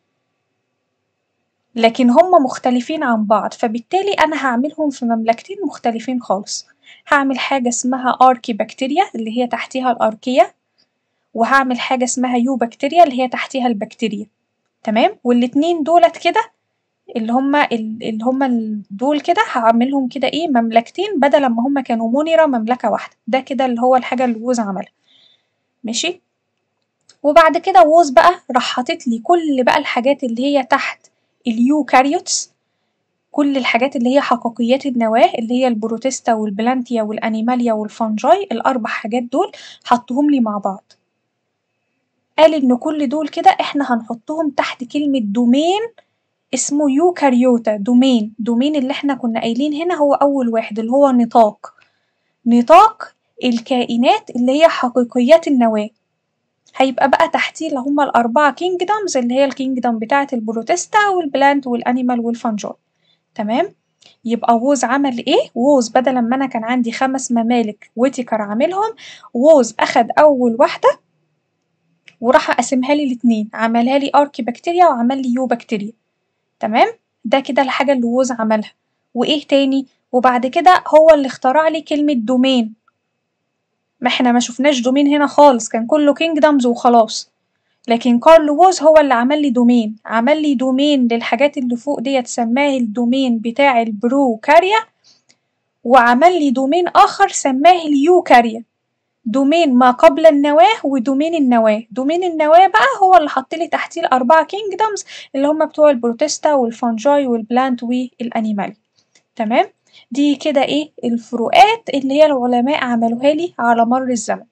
لكن هما مختلفين عن بعض فبالتالي انا هعملهم في مملكتين مختلفين خالص هعمل حاجه اسمها اركي بكتيريا اللي هي تحتيها الاركيه وهعمل حاجه اسمها يو بكتيريا اللي هي تحتيها البكتيريا تمام والاتنين دولت كده اللي هما اللي هما دول كده هعملهم كده ايه مملكتين بدل ما هما كانوا مونيرا مملكة واحدة ده كده اللي هو الحاجة اللي ووز عملها ماشي وبعد كده ووز بقى راح حاطط لي كل بقى الحاجات اللي هي تحت اليوكاريوتس كل الحاجات اللي هي حقيقيات النواة اللي هي البروتيستا والبلانتيا والأنيماليا والفنجاي الأربع حاجات دول حطهم لي مع بعض قال إن كل دول كده إحنا هنحطهم تحت كلمة دومين اسمه يوكاريوتا دومين دومين اللي احنا كنا قايلين هنا هو أول واحد اللي هو نطاق نطاق الكائنات اللي هي حقيقيات النواة هيبقى بقى تحتيه اللي هما الأربعة كينجدمز اللي هي الكينجدم بتاعة البروتيستا والبلانت والأنيمال والفنجاي تمام يبقى ووز عمل ايه؟ ووز بدل ما انا كان عندي خمس ممالك ويتكر عاملهم ووز اخد اول واحدة وراح قسمها لي الاتنين عملها لي اركي بكتيريا وعمل لي يو بكتيريا تمام ده كده الحاجة اللي ووز عملها وإيه تاني وبعد كده هو اللي اخترع لي كلمة دومين ما احنا ما شفناش دومين هنا خالص كان كله كينجدمز وخلاص لكن كارل ووز هو اللي عمل لي دومين عمل لي دومين للحاجات اللي فوق ديت سماه الدومين بتاع البروكاريا وعمل لي دومين آخر سماه اليوكاريا دومين ما قبل النواة ودومين النواة دومين النواة بقى هو اللي حط لي تحتيه الأربعة كينجدمز اللي هما بتوع البروتيستا والفانجاي والبلانت والأنيمال تمام دي كده ايه الفروقات اللي هي العلماء عملوها لي على مر الزمن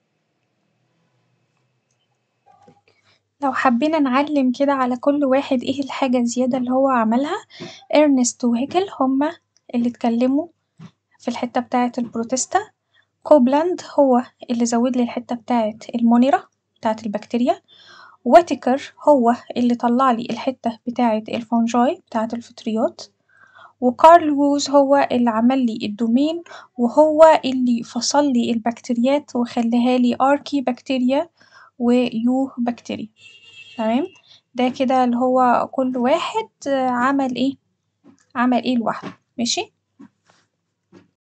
لو حبينا نعلم كده على كل واحد ايه الحاجة الزيادة اللي هو عملها إرنست وهيكل هما اللي اتكلموا في الحتة بتاعة البروتيستا كوبلاند هو اللي زودلي الحتة بتاعة المونيرا بتاعة البكتيريا واتيكر هو اللي طلعلي الحتة بتاعة الفونجاي بتاعة الفطريات وكارل ووز هو اللي عملي الدومين وهو اللي فصلي البكتيريات وخلاهالي اركي بكتيريا ويو بكتيريا تمام ده كده اللي هو كل واحد عمل ايه عمل ايه لوحده ماشي